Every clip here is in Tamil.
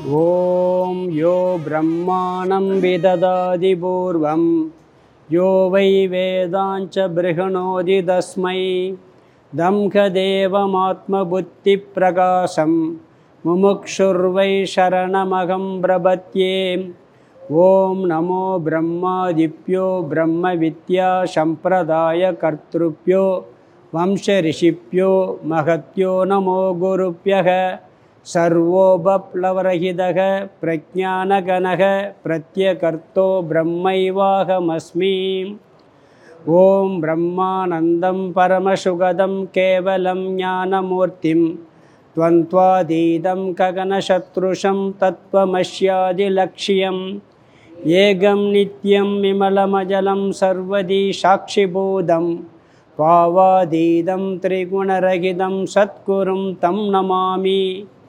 ॐ यो ब्रह्माणं विददाति पूर्वं यो वै वेदाञ्च बृहणोति तस्मै दंहदेवमात्मबुद्धिप्रकाशं मुमुक्षुर्वै शरणमहं प्रपद्ये ॐ नमो ब्रह्मादिभ्यो ब्रह्मविद्यासम्प्रदायकर्तृभ्यो वंशऋषिभ्यो महत्यो नमो गुरुभ्यः सर्वोपप्लवरहितः प्रज्ञानगणः प्रत्यकर्तो ब्रह्मैवाहमस्मि ॐ ब्रह्मानन्दं परमसुगदं केवलं ज्ञानमूर्तिं त्वन्त्वातीतं गगनशत्रुषं तत्त्वमस्यादिलक्ष्यम् एकं नित्यं विमलमजलं सर्वदी साक्षिबोधं पावातीतं त्रिगुणरहितं सत्कुरुं तं नमामि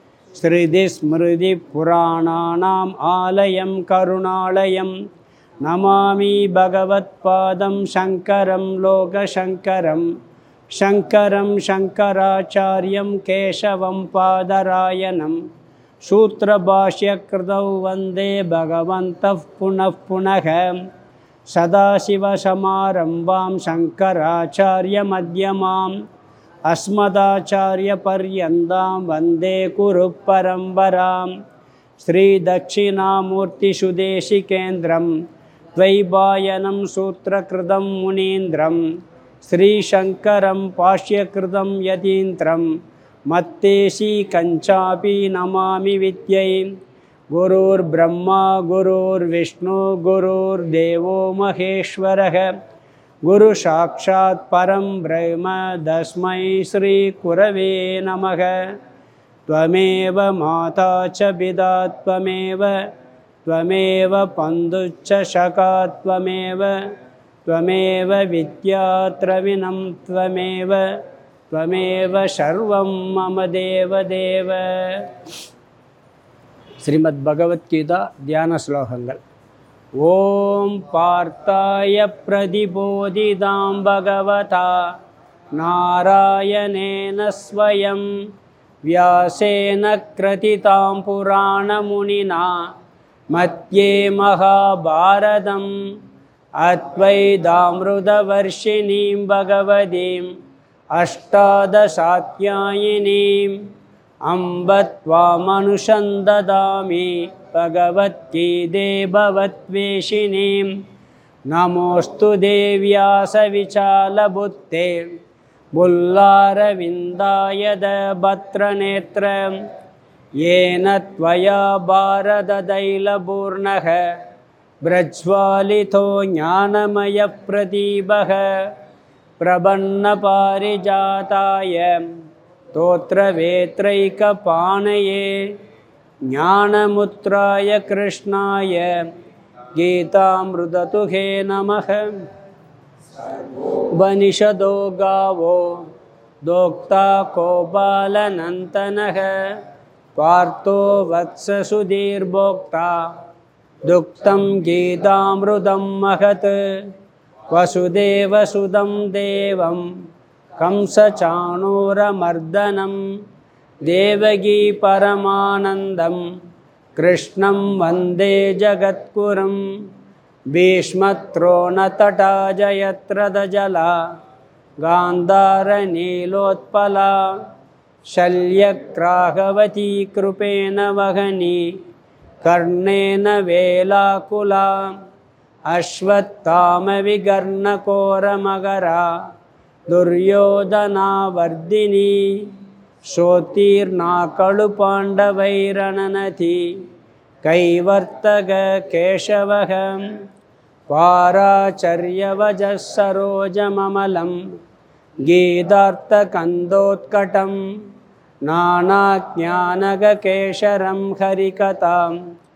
स्मृतिस्मृतिपुराणानाम् आलयं करुणालयं नमामि भगवत्पादं शङ्करं लोकशङ्करं शङ्करं शङ्कराचार्यं केशवं पादरायणं सूत्रभाष्यकृतौ वन्दे भगवन्तः पुनः पुनः सदाशिवसमारम्भां शङ्कराचार्यमध्यमाम् अस्मदाचार्यपर्यन्तां वन्दे कुरु परम्परां श्रीदक्षिणामूर्तिसुदेशिकेन्द्रं द्वैबायनं सूत्रकृतं मुनीन्द्रं श्रीशङ्करं पाश्यकृतं यतीन्द्रं मत्तेशी कञ्चापि नमामि विद्यै गुरुर्ब्रह्मा गुरुर्विष्णु गुरुर्देवो महेश्वरः गुरुसाक्षात् परं ब्रह्म तस्मै श्रीकुरवे नमः त्वमेव माता च पिता त्वमेव त्वमेव पन्दुश्च शका त्वमेव त्वमेव विद्यात्रविनं त्वमेव त्वमेव सर्वं मम देवदेव ஸ்ரீமத்பகவத்கீதா தியான ஸ்லோகங்கள் ஓம் பார்த்தாய பிரதிபோதிதாம் பகவதா நாராயணேன ஸ்வயம் व्यासेन क्रथितां पुराणमुनिना मध्ये महाभारतम् अद्वैदामृतवर्षिणीं भगवतीम् अष्टादशाध्यायिनीम् अम्ब त्वामनुसन्ददामि भगवद्गीते भवद्वेषिणीं नमोऽस्तु देव्यासविचालबुद्धे बुल्लारविन्दाय भद्रनेत्र येन त्वया भारतदैलपूर्णः प्रज्वालितो ज्ञानमयप्रदीपः प्रपन्नपारिजाताय स्तोत्रवेत्रैकपाणये ज्ञानमुद्राय कृष्णाय गीतामृततुहे नमः उपनिषदो गावो दोक्ता कोपालनन्तनः पार्थो वत्ससुधीर्भोक्ता दुक्तं गीतामृतं महत् वसुदेवसुदं देवं कंसचाणूरमर्दनं देवगी परमानन्दं कृष्णं वन्दे जगद्गुरुं भीष्मत्रोणतटा जयत्रदजला गान्धारनीलोत्पला शल्यग्राहवती कृपेण वहनी कर्णेन वेलाकुला अश्वत्थामविगर्णकोरमगरा दुर्योधनावर्दिनी शोतीर्णाकळुपाण्डवैरणनति कैवर्तककेशवः पाराचर्यवजः सरोजममलं गीतार्थकन्दोत्कटं नानाज्ञानगकेशरं हरिकथां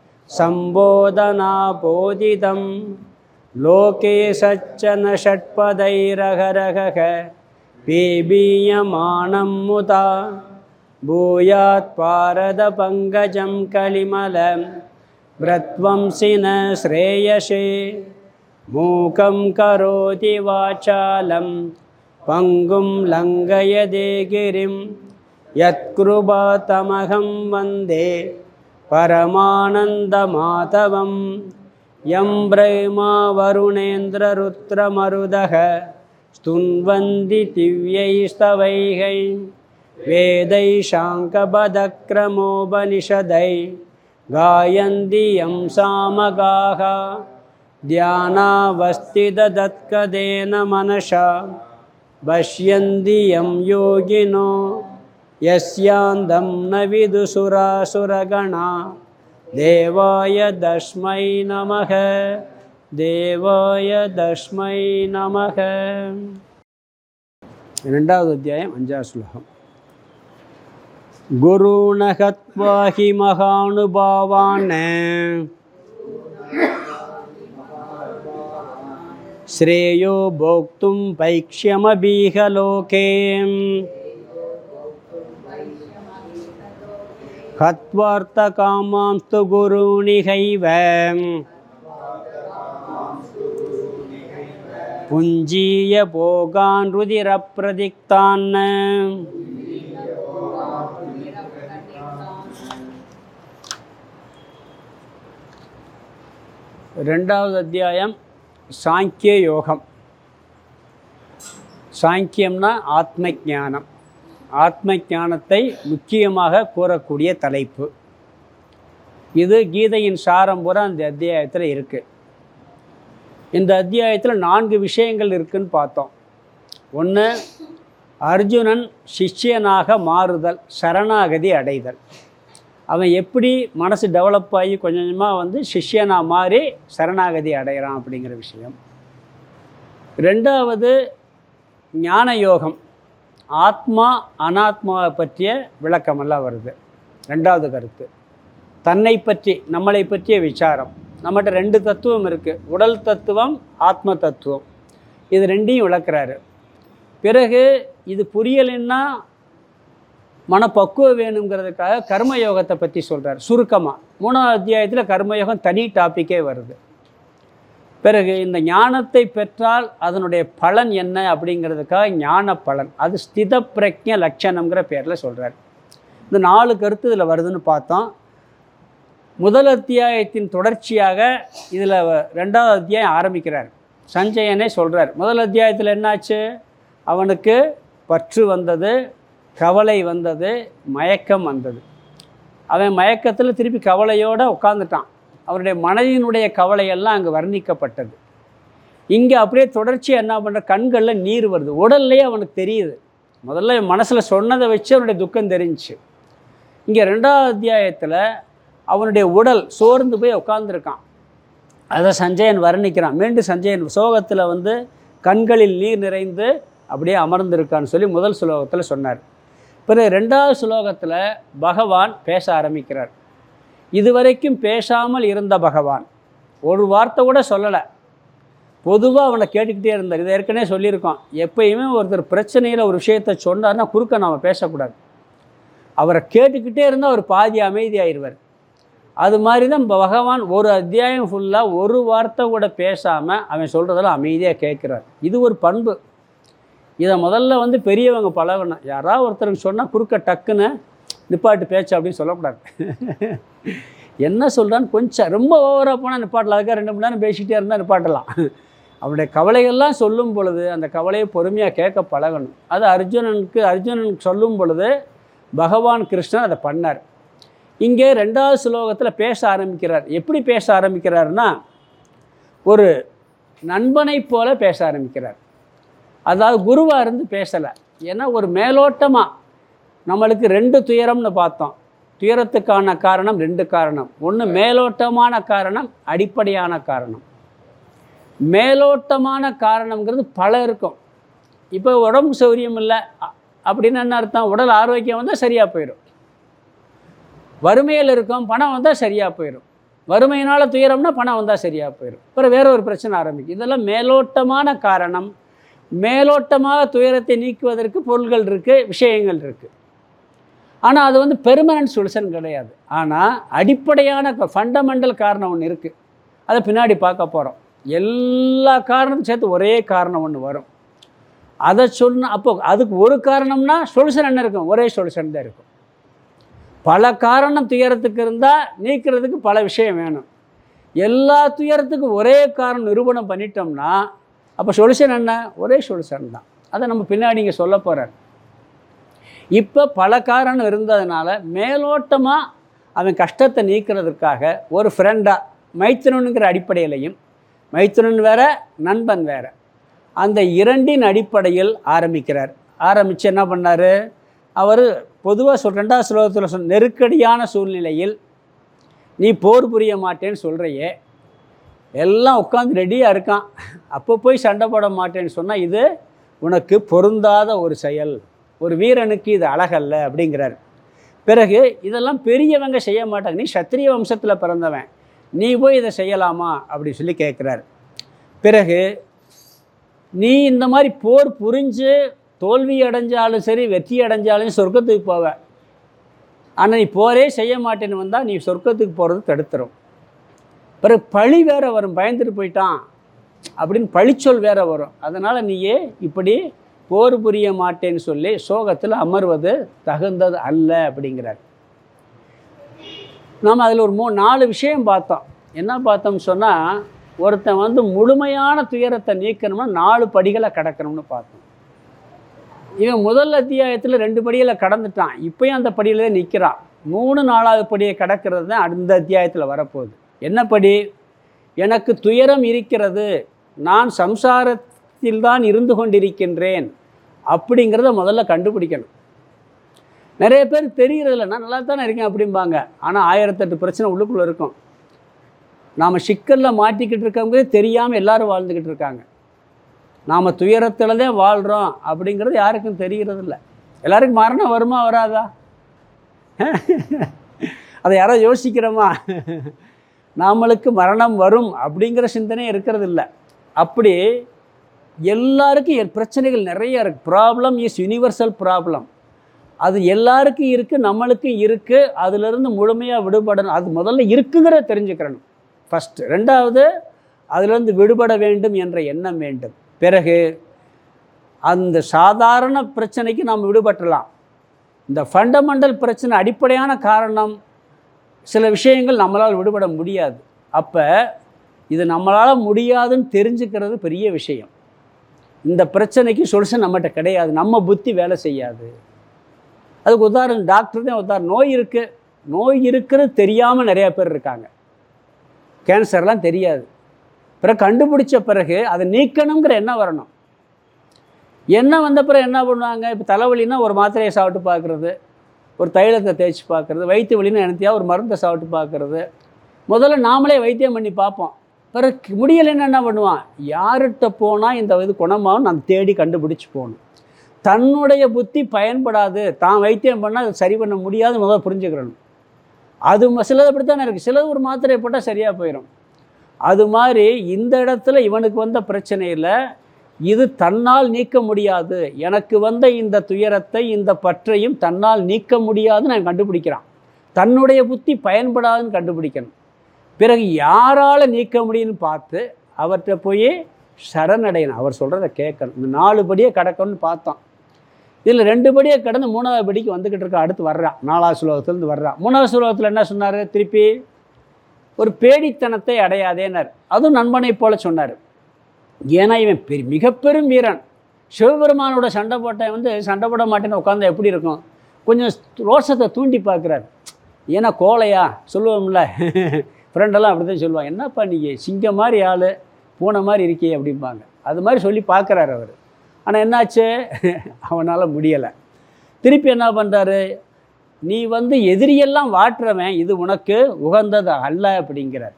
सम्बोधनाबोधितं लोके सच्चन षट्पदैरहरहः पीबीयमानं मुदा भूयात् पारदपङ्कजं कलिमलं व्रत्वंसि न श्रेयसे मूकं करोति वाचालं पङ्गुं लङ्घयदे गिरिं यत्कृपातमहं वन्दे परमानन्दमाधवं यं ब्रह्मा वरुणेन्द्ररुद्रमरुदः स्तुन्वन्ति दिव्यैस्तवैः वेदै शाङ्कपदक्रमोपनिषदै गायन्ति यं सामगाः ध्यानावस्थितदत्कदेन मनसा पश्यन्ति यं योगिनो यस्यान्दं न विदुसुरासुरगणा देवाय तस्मै नमः தேவாய தஸ்மை நமக ரெண்டாவது அத்தியாயம் அஞ்சாவது ஸ்லோகம் குருணகத்வாஹி மகானுபாவான் श्रेयो भोक्तुं पैक्ष्यमबीह लोके हत्वार्थकामांस्तु गुरूणिहैव पुञ्जीय भोगान् रुदिरप्रदिक्तान् ரெண்டாவது அத்தியாயம் சாங்கிய யோகம் சாங்கியம்னா ஆத்ம ஞானம் ஆத்ம ஞானத்தை முக்கியமாக கூறக்கூடிய தலைப்பு இது கீதையின் சாரம் பூரா அந்த அத்தியாயத்தில் இருக்குது இந்த அத்தியாயத்தில் நான்கு விஷயங்கள் இருக்குன்னு பார்த்தோம் ஒன்று அர்ஜுனன் சிஷ்யனாக மாறுதல் சரணாகதி அடைதல் அவன் எப்படி மனசு டெவலப் ஆகி கொஞ்சம் கொஞ்சமாக வந்து சிஷ்யனாக மாறி சரணாகதி அடைகிறான் அப்படிங்கிற விஷயம் ரெண்டாவது ஞான யோகம் ஆத்மா அனாத்மாவை பற்றிய விளக்கமெல்லாம் வருது ரெண்டாவது கருத்து தன்னை பற்றி நம்மளை பற்றிய விசாரம் நம்மகிட்ட ரெண்டு தத்துவம் இருக்குது உடல் தத்துவம் ஆத்ம தத்துவம் இது ரெண்டையும் விளக்குறாரு பிறகு இது புரியலைன்னா மனப்பக்குவம் வேணுங்கிறதுக்காக கர்மயோகத்தை பற்றி சொல்கிறார் சுருக்கமாக மூணாவது அத்தியாயத்தில் கர்மயோகம் தனி டாப்பிக்கே வருது பிறகு இந்த ஞானத்தை பெற்றால் அதனுடைய பலன் என்ன அப்படிங்கிறதுக்காக ஞான பலன் அது ஸ்தித பிரஜ லட்சணங்கிற பேரில் சொல்கிறார் இந்த நாலு கருத்து இதில் வருதுன்னு பார்த்தோம் முதல் அத்தியாயத்தின் தொடர்ச்சியாக இதில் ரெண்டாவது அத்தியாயம் ஆரம்பிக்கிறார் சஞ்சயனே சொல்கிறார் முதல் அத்தியாயத்தில் என்னாச்சு அவனுக்கு பற்று வந்தது கவலை வந்தது மயக்கம் வந்தது அவன் மயக்கத்தில் திருப்பி கவலையோடு உட்காந்துட்டான் அவருடைய மனதினுடைய கவலையெல்லாம் அங்கே வர்ணிக்கப்பட்டது இங்கே அப்படியே தொடர்ச்சியாக என்ன பண்ணுற கண்களில் நீர் வருது உடல்லையே அவனுக்கு தெரியுது முதல்ல மனசில் சொன்னதை வச்சு அவனுடைய துக்கம் தெரிஞ்சுச்சு இங்கே ரெண்டாவது அத்தியாயத்தில் அவனுடைய உடல் சோர்ந்து போய் உட்காந்துருக்கான் அதை சஞ்சயன் வர்ணிக்கிறான் மீண்டும் சஞ்சயன் சோகத்தில் வந்து கண்களில் நீர் நிறைந்து அப்படியே அமர்ந்திருக்கான்னு சொல்லி முதல் சுலோகத்தில் சொன்னார் பிறகு ரெண்டாவது சுலோகத்தில் பகவான் பேச ஆரம்பிக்கிறார் இதுவரைக்கும் பேசாமல் இருந்த பகவான் ஒரு வார்த்தை கூட சொல்லலை பொதுவாக அவனை கேட்டுக்கிட்டே இருந்தார் இதை ஏற்கனவே சொல்லியிருக்கோம் எப்பயுமே ஒருத்தர் பிரச்சனையில் ஒரு விஷயத்தை சொன்னார்னா குறுக்க நாம் பேசக்கூடாது அவரை கேட்டுக்கிட்டே இருந்தால் அவர் பாதி அமைதி ஆயிடுவார் அது மாதிரி தான் பகவான் ஒரு அத்தியாயம் ஃபுல்லாக ஒரு வார்த்தை கூட பேசாமல் அவன் சொல்கிறதெல்லாம் அமைதியாக கேட்குறார் இது ஒரு பண்பு இதை முதல்ல வந்து பெரியவங்க பழகணும் யாராவது ஒருத்தருக்கு சொன்னால் குறுக்க டக்குன்னு நிப்பாட்டு பேச்சு அப்படின்னு சொல்லக்கூடாது என்ன சொல்கிறான்னு கொஞ்சம் ரொம்ப ஓவராக போனால் நிப்பாட்டலாம் அதுக்காக ரெண்டு மணி நேரம் பேசிக்கிட்டே இருந்தால் நிப்பாட்டலாம் அவனுடைய கவலைகள்லாம் சொல்லும் பொழுது அந்த கவலையை பொறுமையாக கேட்க பழகணும் அது அர்ஜுனனுக்கு அர்ஜுனனுக்கு சொல்லும் பொழுது பகவான் கிருஷ்ணன் அதை பண்ணார் இங்கே ரெண்டாவது ஸ்லோகத்தில் பேச ஆரம்பிக்கிறார் எப்படி பேச ஆரம்பிக்கிறாருன்னா ஒரு நண்பனை போல பேச ஆரம்பிக்கிறார் அதாவது குருவாக இருந்து பேசலை ஏன்னா ஒரு மேலோட்டமாக நம்மளுக்கு ரெண்டு துயரம்னு பார்த்தோம் துயரத்துக்கான காரணம் ரெண்டு காரணம் ஒன்று மேலோட்டமான காரணம் அடிப்படையான காரணம் மேலோட்டமான காரணங்கிறது பல இருக்கும் இப்போ உடம்பு சௌரியம் இல்லை அ- அப்படின்னு என்ன அர்த்தம் உடல் ஆரோக்கியம் வந்தால் சரியாக போயிடும் வறுமையில் இருக்கும் பணம் வந்தால் சரியாக போயிடும் வறுமையினால் துயரம்னா பணம் வந்தால் சரியாக போயிடும் அப்புறம் வேற ஒரு பிரச்சனை ஆரம்பிக்கும் இதெல்லாம் மேலோட்டமான காரணம் மேலோட்டமாக துயரத்தை நீக்குவதற்கு பொருள்கள் இருக்குது விஷயங்கள் இருக்குது ஆனால் அது வந்து பெர்மனன்ட் சொல்யூஷன் கிடையாது ஆனால் அடிப்படையான ஃபண்டமெண்டல் காரணம் ஒன்று இருக்குது அதை பின்னாடி பார்க்க போகிறோம் எல்லா காரணமும் சேர்த்து ஒரே காரணம் ஒன்று வரும் அதை சொன்ன அப்போ அதுக்கு ஒரு காரணம்னா சொல்யூஷன் என்ன இருக்கும் ஒரே சொல்யூஷன் தான் இருக்கும் பல காரணம் துயரத்துக்கு இருந்தால் நீக்கிறதுக்கு பல விஷயம் வேணும் எல்லா துயரத்துக்கும் ஒரே காரணம் நிரூபணம் பண்ணிட்டோம்னா அப்போ சொல்யூஷன் என்ன ஒரே சொல்யூஷன் தான் அதை நம்ம பின்னாடி இங்கே சொல்ல போகிறார் இப்போ பல காரணம் இருந்ததுனால மேலோட்டமாக அவன் கஷ்டத்தை நீக்கிறதுக்காக ஒரு ஃப்ரெண்டாக மைத்திரனுங்கிற அடிப்படையிலையும் மைத்திரன் வேற நண்பன் வேற அந்த இரண்டின் அடிப்படையில் ஆரம்பிக்கிறார் ஆரம்பித்து என்ன பண்ணார் அவர் பொதுவாக சொல் ரெண்டாவது ஸ்லோகத்தில் சொல் நெருக்கடியான சூழ்நிலையில் நீ போர் புரிய மாட்டேன்னு சொல்கிறையே எல்லாம் உட்காந்து ரெடியாக இருக்கான் அப்போ போய் சண்டை போட மாட்டேன்னு சொன்னால் இது உனக்கு பொருந்தாத ஒரு செயல் ஒரு வீரனுக்கு இது அழகல்ல அப்படிங்கிறார் பிறகு இதெல்லாம் பெரியவங்க செய்ய மாட்டாங்க நீ சத்திரிய வம்சத்தில் பிறந்தவன் நீ போய் இதை செய்யலாமா அப்படி சொல்லி கேட்குறார் பிறகு நீ இந்த மாதிரி போர் புரிஞ்சு தோல்வி அடைஞ்சாலும் சரி வெற்றி அடைஞ்சாலும் சொர்க்கத்துக்கு போவ ஆனால் நீ போரே செய்ய மாட்டேன்னு வந்தால் நீ சொர்க்கத்துக்கு போகிறது தடுத்துரும் பிறகு பழி வேற வரும் பயந்துட்டு போயிட்டான் அப்படின்னு பழிச்சொல் வேற வரும் அதனால் நீயே இப்படி போர் புரிய மாட்டேன்னு சொல்லி சோகத்தில் அமர்வது தகுந்தது அல்ல அப்படிங்கிறார் நாம் அதில் ஒரு மூ நாலு விஷயம் பார்த்தோம் என்ன பார்த்தோம்னு சொன்னால் ஒருத்தன் வந்து முழுமையான துயரத்தை நீக்கணும்னா நாலு படிகளை கடக்கணும்னு பார்த்தோம் இவன் முதல் அத்தியாயத்தில் ரெண்டு படியில் கடந்துட்டான் இப்பயும் அந்த படியிலே நிற்கிறான் மூணு நாலாவது படியை கடக்கிறது தான் அந்த அத்தியாயத்தில் வரப்போகுது என்ன படி எனக்கு துயரம் இருக்கிறது நான் சம்சாரத்தில் தான் இருந்து கொண்டிருக்கின்றேன் அப்படிங்கிறத முதல்ல கண்டுபிடிக்கணும் நிறைய பேர் தெரியறதில்ல நான் நல்லா தானே இருக்கேன் அப்படிம்பாங்க ஆனால் ஆயிரத்தெட்டு பிரச்சனை உள்ளுக்குள்ளே இருக்கும் நாம் சிக்கலில் மாட்டிக்கிட்டு இருக்கவங்க தெரியாமல் எல்லாரும் வாழ்ந்துக்கிட்டு இருக்காங்க நாம் துயரத்தில் தான் வாழ்கிறோம் அப்படிங்கிறது யாருக்கும் தெரியறதில்ல எல்லாருக்கும் மரணம் வருமா வராதா அதை யாரோ யோசிக்கிறோமா நாமளுக்கு மரணம் வரும் அப்படிங்கிற சிந்தனை இருக்கிறது இல்லை அப்படி எல்லாருக்கும் எ- பிரச்சனைகள் நிறைய இருக்குது ப்ராப்ளம் இஸ் யுனிவர்சல் ப்ராப்ளம் அது எல்லாருக்கும் இருக்குது நம்மளுக்கு இருக்குது அதிலிருந்து முழுமையாக விடுபடணும் அது முதல்ல இருக்குங்கிற தெரிஞ்சுக்கிறணும் ஃபஸ்ட்டு ரெண்டாவது அதிலிருந்து விடுபட வேண்டும் என்ற எண்ணம் வேண்டும் பிறகு அந்த சாதாரண பிரச்சனைக்கு நாம் விடுபட்டலாம் இந்த ஃபண்டமெண்டல் பிரச்சனை அடிப்படையான காரணம் சில விஷயங்கள் நம்மளால் விடுபட முடியாது அப்போ இது நம்மளால் முடியாதுன்னு தெரிஞ்சுக்கிறது பெரிய விஷயம் இந்த பிரச்சனைக்கு சொல்யூஷன் நம்மகிட்ட கிடையாது நம்ம புத்தி வேலை செய்யாது அதுக்கு உதாரணம் டாக்டர் தான் உதாரணம் நோய் இருக்குது நோய் இருக்கிறது தெரியாமல் நிறையா பேர் இருக்காங்க கேன்சர்லாம் தெரியாது பிறகு கண்டுபிடிச்ச பிறகு அதை நீக்கணுங்கிற எண்ணம் வரணும் எண்ணம் வந்த பிறகு என்ன பண்ணுவாங்க இப்போ தலைவலின்னா ஒரு மாத்திரையை சாப்பிட்டு பார்க்குறது ஒரு தைலத்தை தேய்ச்சி பார்க்குறது வயிற்று வலின்னு நினைத்தியா ஒரு மருந்தை சாப்பிட்டு பார்க்குறது முதல்ல நாமளே வைத்தியம் பண்ணி பார்ப்போம் பிறகு முடியலைன்னு என்ன பண்ணுவான் யார்கிட்ட போனால் இந்த இது குணமாகும் நான் தேடி கண்டுபிடிச்சி போகணும் தன்னுடைய புத்தி பயன்படாது தான் வைத்தியம் பண்ணால் அது சரி பண்ண முடியாது முதல்ல புரிஞ்சுக்கிறணும் அது ம- சிலது அப்படித்தானே இருக்குது சிலது ஒரு மாத்திரையை போட்டால் சரியாக போயிடும் அது மாதிரி இந்த இடத்துல இவனுக்கு வந்த பிரச்சனையில் இது தன்னால் நீக்க முடியாது எனக்கு வந்த இந்த துயரத்தை இந்த பற்றையும் தன்னால் நீக்க முடியாதுன்னு நான் கண்டுபிடிக்கிறான் தன்னுடைய புத்தி பயன்படாதுன்னு கண்டுபிடிக்கணும் பிறகு யாரால் நீக்க முடியும்னு பார்த்து அவர்கிட்ட போய் சரணடையணும் அவர் சொல்கிறத கேட்கணும் இந்த நாலு படியே கடக்கணும்னு பார்த்தோம் இதில் ரெண்டு படியை கடந்து மூணாவது படிக்கு வந்துக்கிட்டு இருக்க அடுத்து வர்றான் நாலாவது சுலோகத்துலேருந்து வர்றான் மூணாவது சுலோகத்தில் என்ன சொன்னார் திருப்பி ஒரு பேடித்தனத்தை அடையாதேனார் அதுவும் நண்பனைப் போல சொன்னார் ஏன்னா இவன் பெரிய மிகப்பெரும் வீரன் சிவபெருமானோட சண்டை போட்டவன் வந்து சண்டை போட மாட்டேன்னு உட்காந்தா எப்படி இருக்கும் கொஞ்சம் ரோஷத்தை தூண்டி பார்க்குறாரு ஏன்னா கோலையா சொல்லுவோம்ல ஃப்ரெண்டெல்லாம் அப்படி தான் சொல்லுவாங்க என்னப்பா நீங்கள் சிங்கம் மாதிரி ஆள் பூனை மாதிரி இருக்கியே அப்படிம்பாங்க அது மாதிரி சொல்லி பார்க்குறாரு அவர் ஆனால் என்னாச்சு அவனால் முடியலை திருப்பி என்ன பண்ணுறாரு நீ வந்து எதிரியெல்லாம் வாட்டுறவன் இது உனக்கு உகந்தது அல்ல அப்படிங்கிறார்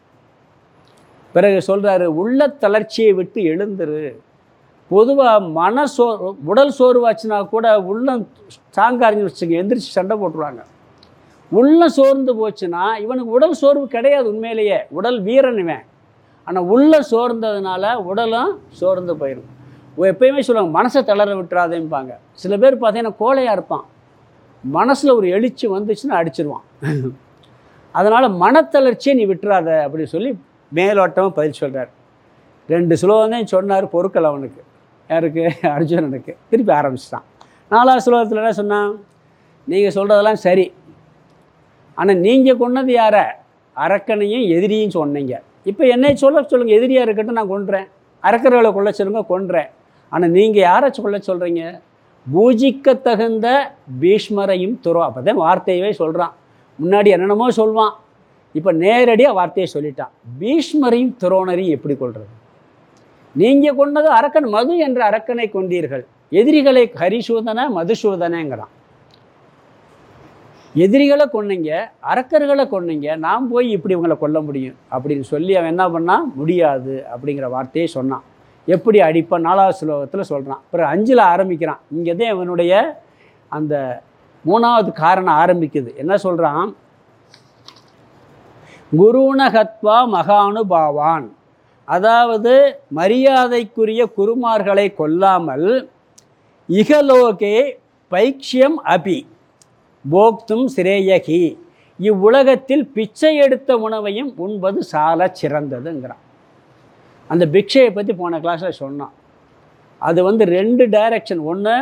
பிறகு சொல்கிறாரு உள்ள தளர்ச்சியை விட்டு எழுந்துரு பொதுவாக மன சோ உடல் சோர்வாச்சுன்னா கூட உள்ளம் ஸ்ட்ராங்காக வச்சுங்க எந்திரிச்சு சண்டை போட்டுருவாங்க உள்ளம் சோர்ந்து போச்சுன்னா இவனுக்கு உடல் சோர்வு கிடையாது உண்மையிலேயே உடல் வீரன் இவன் ஆனால் உள்ள சோர்ந்ததுனால உடலும் சோர்ந்து போயிடும் எப்பயுமே சொல்லுவாங்க மனசை தளர விட்டுறாதேம்பாங்க சில பேர் பார்த்தீங்கன்னா கோழையாக இருப்பான் மனசில் ஒரு எழுச்சி வந்துச்சுன்னா அடிச்சிருவான் அதனால் மனத்தளர்ச்சியை நீ விட்டுறாத அப்படின்னு சொல்லி மேலோட்டமாக பதில் சொல்கிறார் ரெண்டு சுலோகம் சொன்னார் பொருட்கள் அவனுக்கு யாருக்கு ஆனால் நீங்கள் கொன்னது யார அரக்கனையும் எதிரியும் சொன்னீங்க இப்போ என்னை சொல்ல சொல்லுங்கள் எதிரியாக இருக்கட்டும் நான் கொன்றேன் அரக்கர்களை கொல்ல சொல்லுங்க கொன்றேன் ஆனால் நீங்கள் யாரை சொல்ல சொல்கிறீங்க பூஜிக்க தகுந்த பீஷ்மரையும் துறோ அப்போ தான் வார்த்தையவே சொல்கிறான் முன்னாடி என்னென்னமோ சொல்வான் இப்போ நேரடியாக வார்த்தையை சொல்லிட்டான் பீஷ்மரையும் துரோணரையும் எப்படி கொள்வது நீங்கள் கொண்டது அரக்கன் மது என்ற அரக்கனை கொண்டீர்கள் எதிரிகளை ஹரிசூதன மதுசூதனங்கிறான் எதிரிகளை கொன்னீங்க அரக்கர்களை கொன்னீங்க நான் போய் இப்படி இவங்களை கொல்ல முடியும் அப்படின்னு சொல்லி அவன் என்ன பண்ணான் முடியாது அப்படிங்கிற வார்த்தையை சொன்னான் எப்படி அடிப்பான் நாலாவது ஸ்லோகத்தில் சொல்கிறான் அப்புறம் அஞ்சில் ஆரம்பிக்கிறான் இங்கே தான் இவனுடைய அந்த மூணாவது காரணம் ஆரம்பிக்குது என்ன சொல்கிறான் குருணகத்வா மகானுபாவான் அதாவது மரியாதைக்குரிய குருமார்களை கொல்லாமல் இகலோகே பைக்ஷியம் அபி போக்தும் சிரேயகி இவ்வுலகத்தில் பிச்சை எடுத்த உணவையும் உண்பது சால சிறந்ததுங்கிறான் அந்த பிக்ஷையை பற்றி போன கிளாஸில் சொன்னான் அது வந்து ரெண்டு டைரக்ஷன் ஒன்று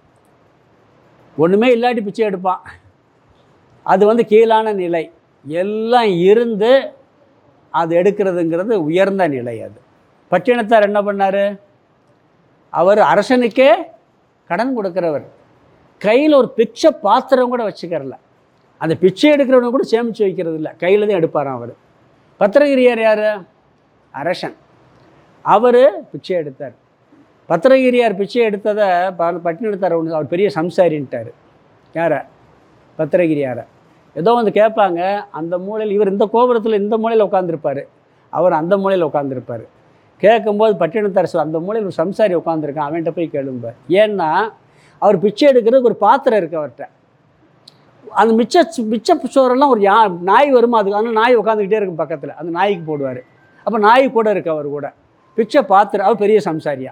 ஒன்றுமே இல்லாட்டி பிச்சை எடுப்பான் அது வந்து கீழான நிலை எல்லாம் இருந்து அது எடுக்கிறதுங்கிறது உயர்ந்த நிலை அது பட்டினத்தார் என்ன பண்ணார் அவர் அரசனுக்கே கடன் கொடுக்குறவர் கையில் ஒரு பிச்சை பாத்திரம் கூட வச்சுக்கிறல அந்த பிச்சை எடுக்கிறவனை கூட சேமித்து வைக்கிறது இல்லை கையில் தான் எடுப்பாராம் அவர் பத்திரகிரியார் யார் அரசன் அவர் பிச்சை எடுத்தார் பத்திரகிரியார் பிச்சை எடுத்ததை ப- பட்டினத்தார் ஒன்று அவர் பெரிய சம்சாரின்ட்டார் யாரை பத்திரகிரியாரை ஏதோ வந்து கேட்பாங்க அந்த மூலையில் இவர் இந்த கோபுரத்தில் இந்த மூலையில் உட்காந்துருப்பார் அவர் அந்த மூலையில் உட்காந்துருப்பார் கேட்கும்போது பட்டினத்தார் சொல் அந்த மூலையில் ஒரு சம்சாரி உட்காந்துருக்கான் அவன்கிட்ட போய் கேளும்ப ஏன்னா அவர் பிச்சை எடுக்கிறதுக்கு ஒரு பாத்திரம் இருக்கு அவர்கிட்ட அந்த மிச்ச மிச்ச சோறெல்லாம் ஒரு யா நாய் வருமா அதுக்கு அந்த நாய் உட்காந்துக்கிட்டே இருக்கும் பக்கத்தில் அந்த நாய்க்கு போடுவார் அப்போ நாய் கூட இருக்கு அவர் கூட பிச்சை பாத்திரம் அவர் பெரிய சம்சாரியா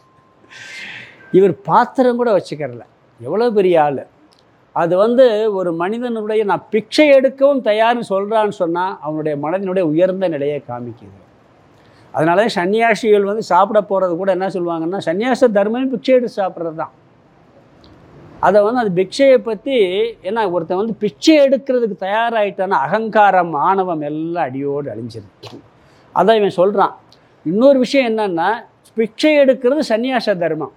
இவர் பாத்திரம் கூட வச்சுக்கிறல எவ்வளோ பெரிய ஆள் அது வந்து ஒரு மனிதனுடைய நான் பிச்சை எடுக்கவும் தயார்னு சொல்கிறான்னு சொன்னால் அவனுடைய மனதினுடைய உயர்ந்த நிலையை காமிக்குது அதனால தான் சன்னியாசிகள் வந்து சாப்பிட போகிறது கூட என்ன சொல்லுவாங்கன்னா சன்னியாச தர்மமே பிச்சை எடுத்து சாப்பிட்றது தான் அதை வந்து அந்த பிக்ஷையை பற்றி ஏன்னா ஒருத்தன் வந்து பிச்சை எடுக்கிறதுக்கு தயாராகிட்டான்னா அகங்காரம் ஆணவம் எல்லாம் அடியோடு அழிஞ்சிருக்கு அதான் இவன் சொல்கிறான் இன்னொரு விஷயம் என்னன்னா பிச்சை எடுக்கிறது சன்னியாச தர்மம்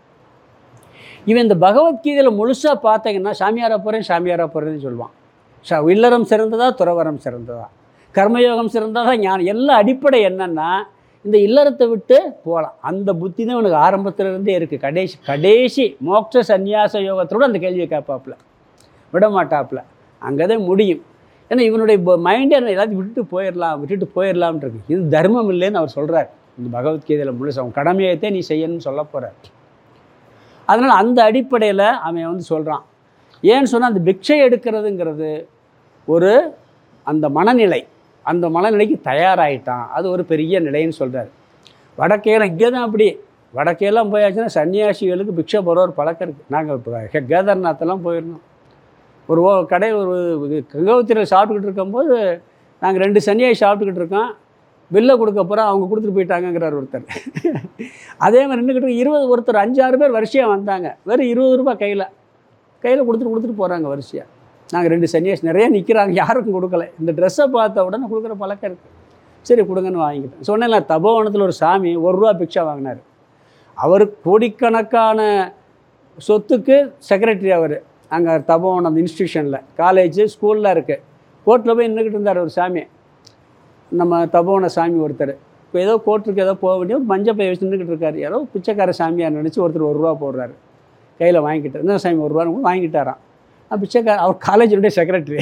இவன் இந்த பகவத்கீதையில் முழுசாக பார்த்தீங்கன்னா சாமியாரா போகிறேன் சாமியாரா போகிறேன்னு சொல்லுவான் ச இல்லறம் சிறந்ததா துறவரம் சிறந்ததா கர்மயோகம் சிறந்ததா ஞானம் எல்லா அடிப்படை என்னன்னா இந்த இல்லறத்தை விட்டு போகலாம் அந்த புத்தி தான் இவனுக்கு ஆரம்பத்துல இருந்தே இருக்குது கடைசி கடைசி மோட்ச சந்நியாச யோகத்தோட அந்த கேள்வியை கேட்பாப்புல விட மாட்டாப்புல அங்கே தான் முடியும் ஏன்னா இவனுடைய மைண்டே எல்லாத்தையும் விட்டுட்டு போயிடலாம் விட்டுட்டு போயிடலாம்னு இருக்கு இது தர்மம் இல்லைன்னு அவர் சொல்கிறார் இந்த பகவத்கீதையில் முழுசு அவன் கடமையைத்தே நீ செய்யணும்னு சொல்ல போகிறார் அதனால் அந்த அடிப்படையில் அவன் வந்து சொல்கிறான் ஏன்னு சொன்னால் அந்த பிக்ஷை எடுக்கிறதுங்கிறது ஒரு அந்த மனநிலை அந்த மனநிலைக்கு தயாராகிட்டான் அது ஒரு பெரிய நிலைன்னு சொல்கிறார் வடக்கேல இங்கே தான் அப்படி வடக்கேலாம் போயாச்சுன்னா சன்னியாசிகளுக்கு பிக்ஷை போகிற ஒரு பழக்கம் இருக்குது நாங்கள் இப்போ கேதார்நாத்தெல்லாம் போயிருந்தோம் ஒரு ஓ கடை ஒரு கங்கவத்தியில் சாப்பிட்டுக்கிட்டு இருக்கும்போது நாங்கள் ரெண்டு சன்னியாசி சாப்பிட்டுக்கிட்டு இருக்கோம் பில்லை கொடுக்க போகிறோம் அவங்க கொடுத்துட்டு போயிட்டாங்கங்கிறார் ஒருத்தர் அதே மாதிரி நின்றுக்கிட்டு இருபது ஒருத்தர் அஞ்சாறு பேர் வரிசையாக வந்தாங்க வெறும் இருபது ரூபாய் கையில் கையில் கொடுத்துட்டு கொடுத்துட்டு போகிறாங்க வரிசையாக நாங்கள் ரெண்டு சன்னியாசி நிறைய நிற்கிறாங்க யாருக்கும் கொடுக்கல இந்த ட்ரெஸ்ஸை பார்த்த உடனே கொடுக்குற பழக்கம் இருக்குது சரி கொடுங்கன்னு வாங்கிக்கிட்டேன் சொன்னேன்ல தபோவனத்தில் ஒரு சாமி ஒரு ரூபா பிக்ஷா வாங்கினார் அவர் கோடிக்கணக்கான சொத்துக்கு செக்ரட்டரி அவர் அங்கே தபோவனம் அந்த இன்ஸ்டியூஷனில் காலேஜ் ஸ்கூலில் இருக்குது கோர்ட்டில் போய் நின்றுக்கிட்டு இருந்தார் ஒரு சாமி நம்ம தபோவன சாமி ஒருத்தர் இப்போ ஏதோ கோர்ட்டுக்கு ஏதோ போக வேண்டிய ஒரு மஞ்சள் பை வச்சு நின்றுக்கிட்டு இருக்காரு யாரோ பிச்சைக்கார சாமியார் நினச்சி ஒருத்தர் ஒரு ரூபா போடுறாரு கையில் வாங்கிக்கிட்டு என்ன சாமி ஒரு ரூபா வாங்கிட்டாராம் நான் பிச்சைக்கார அவர் காலேஜினுடைய செக்ரட்டரி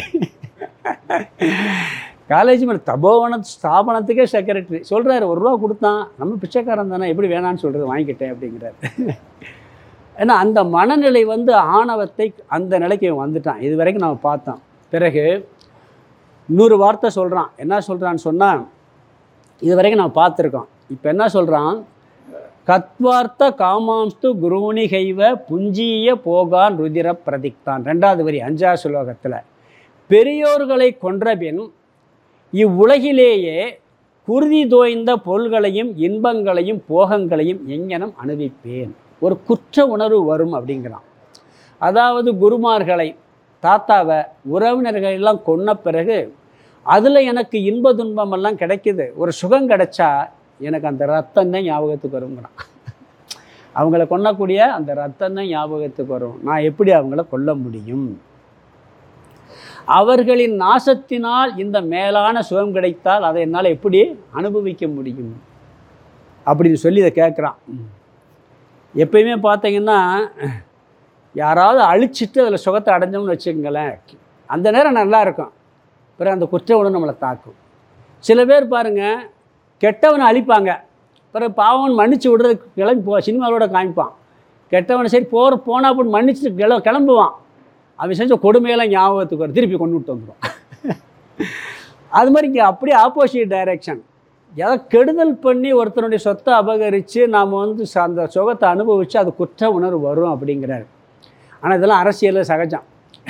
காலேஜ் மேலே தபோவன ஸ்தாபனத்துக்கே செக்ரட்டரி சொல்கிறாரு ஒரு ரூபா கொடுத்தான் நம்ம பிச்சைக்காரன் தானே எப்படி வேணான்னு சொல்கிறது வாங்கிக்கிட்டேன் அப்படிங்கிறாரு ஏன்னா அந்த மனநிலை வந்து ஆணவத்தை அந்த நிலைக்கு இவன் வந்துட்டான் இது வரைக்கும் நம்ம பார்த்தோம் பிறகு இன்னொரு வார்த்தை சொல்கிறான் என்ன சொல்கிறான்னு சொன்னால் இது வரைக்கும் நம்ம பார்த்துருக்கோம் இப்போ என்ன சொல்கிறான் கத்வார்த்த காமாம்ஸ்து குருணிகைவ புஞ்சீய போகான் ருதிர பிரதிக்தான் ரெண்டாவது வரி அஞ்சாவது ஸ்லோகத்தில் பெரியோர்களை கொன்றபின் இவ்வுலகிலேயே குருதி தோய்ந்த பொருள்களையும் இன்பங்களையும் போகங்களையும் எங்கனம் அனுபவிப்பேன் ஒரு குற்ற உணர்வு வரும் அப்படிங்கிறான் அதாவது குருமார்களை தாத்தாவை உறவினர்கள் எல்லாம் கொன்ன பிறகு அதில் எனக்கு இன்ப துன்பமெல்லாம் கிடைக்குது ஒரு சுகம் கிடைச்சா எனக்கு அந்த ரத்தம் தான் ஞாபகத்துக்கு வருங்கிறான் அவங்கள கொல்லக்கூடிய அந்த ரத்தம் தான் ஞாபகத்துக்கு வரும் நான் எப்படி அவங்கள கொல்ல முடியும் அவர்களின் நாசத்தினால் இந்த மேலான சுகம் கிடைத்தால் அதை என்னால் எப்படி அனுபவிக்க முடியும் அப்படின்னு சொல்லி இதை கேட்குறான் எப்பயுமே பார்த்தீங்கன்னா யாராவது அழிச்சிட்டு அதில் சுகத்தை அடைஞ்சோம்னு வச்சுக்கோங்களேன் அந்த நேரம் நல்லா இருக்கும் பிறகு அந்த குற்ற உணர்வு நம்மளை தாக்கும் சில பேர் பாருங்கள் கெட்டவனை அழிப்பாங்க பிறகு பாவன் மன்னிச்சு விடுறதுக்கு கிளம்பி போ சினிமாவோட காமிப்பான் கெட்டவனை சரி போகிற போனால் அப்படின்னு மன்னிச்சுட்டு கிள கிளம்புவான் அவன் செஞ்ச கொடுமையெல்லாம் ஞாபகத்துக்கு வரும் திருப்பி கொண்டு விட்டு வந்துடும் அது மாதிரி இங்கே அப்படியே ஆப்போசிட் டைரக்ஷன் எதை கெடுதல் பண்ணி ஒருத்தனுடைய சொத்தை அபகரித்து நாம் வந்து ச- அந்த சுகத்தை அனுபவித்து அது குற்ற உணர்வு வரும் அப்படிங்கிறாரு ஆனால் இதெல்லாம் அரசியலில் சகஜம்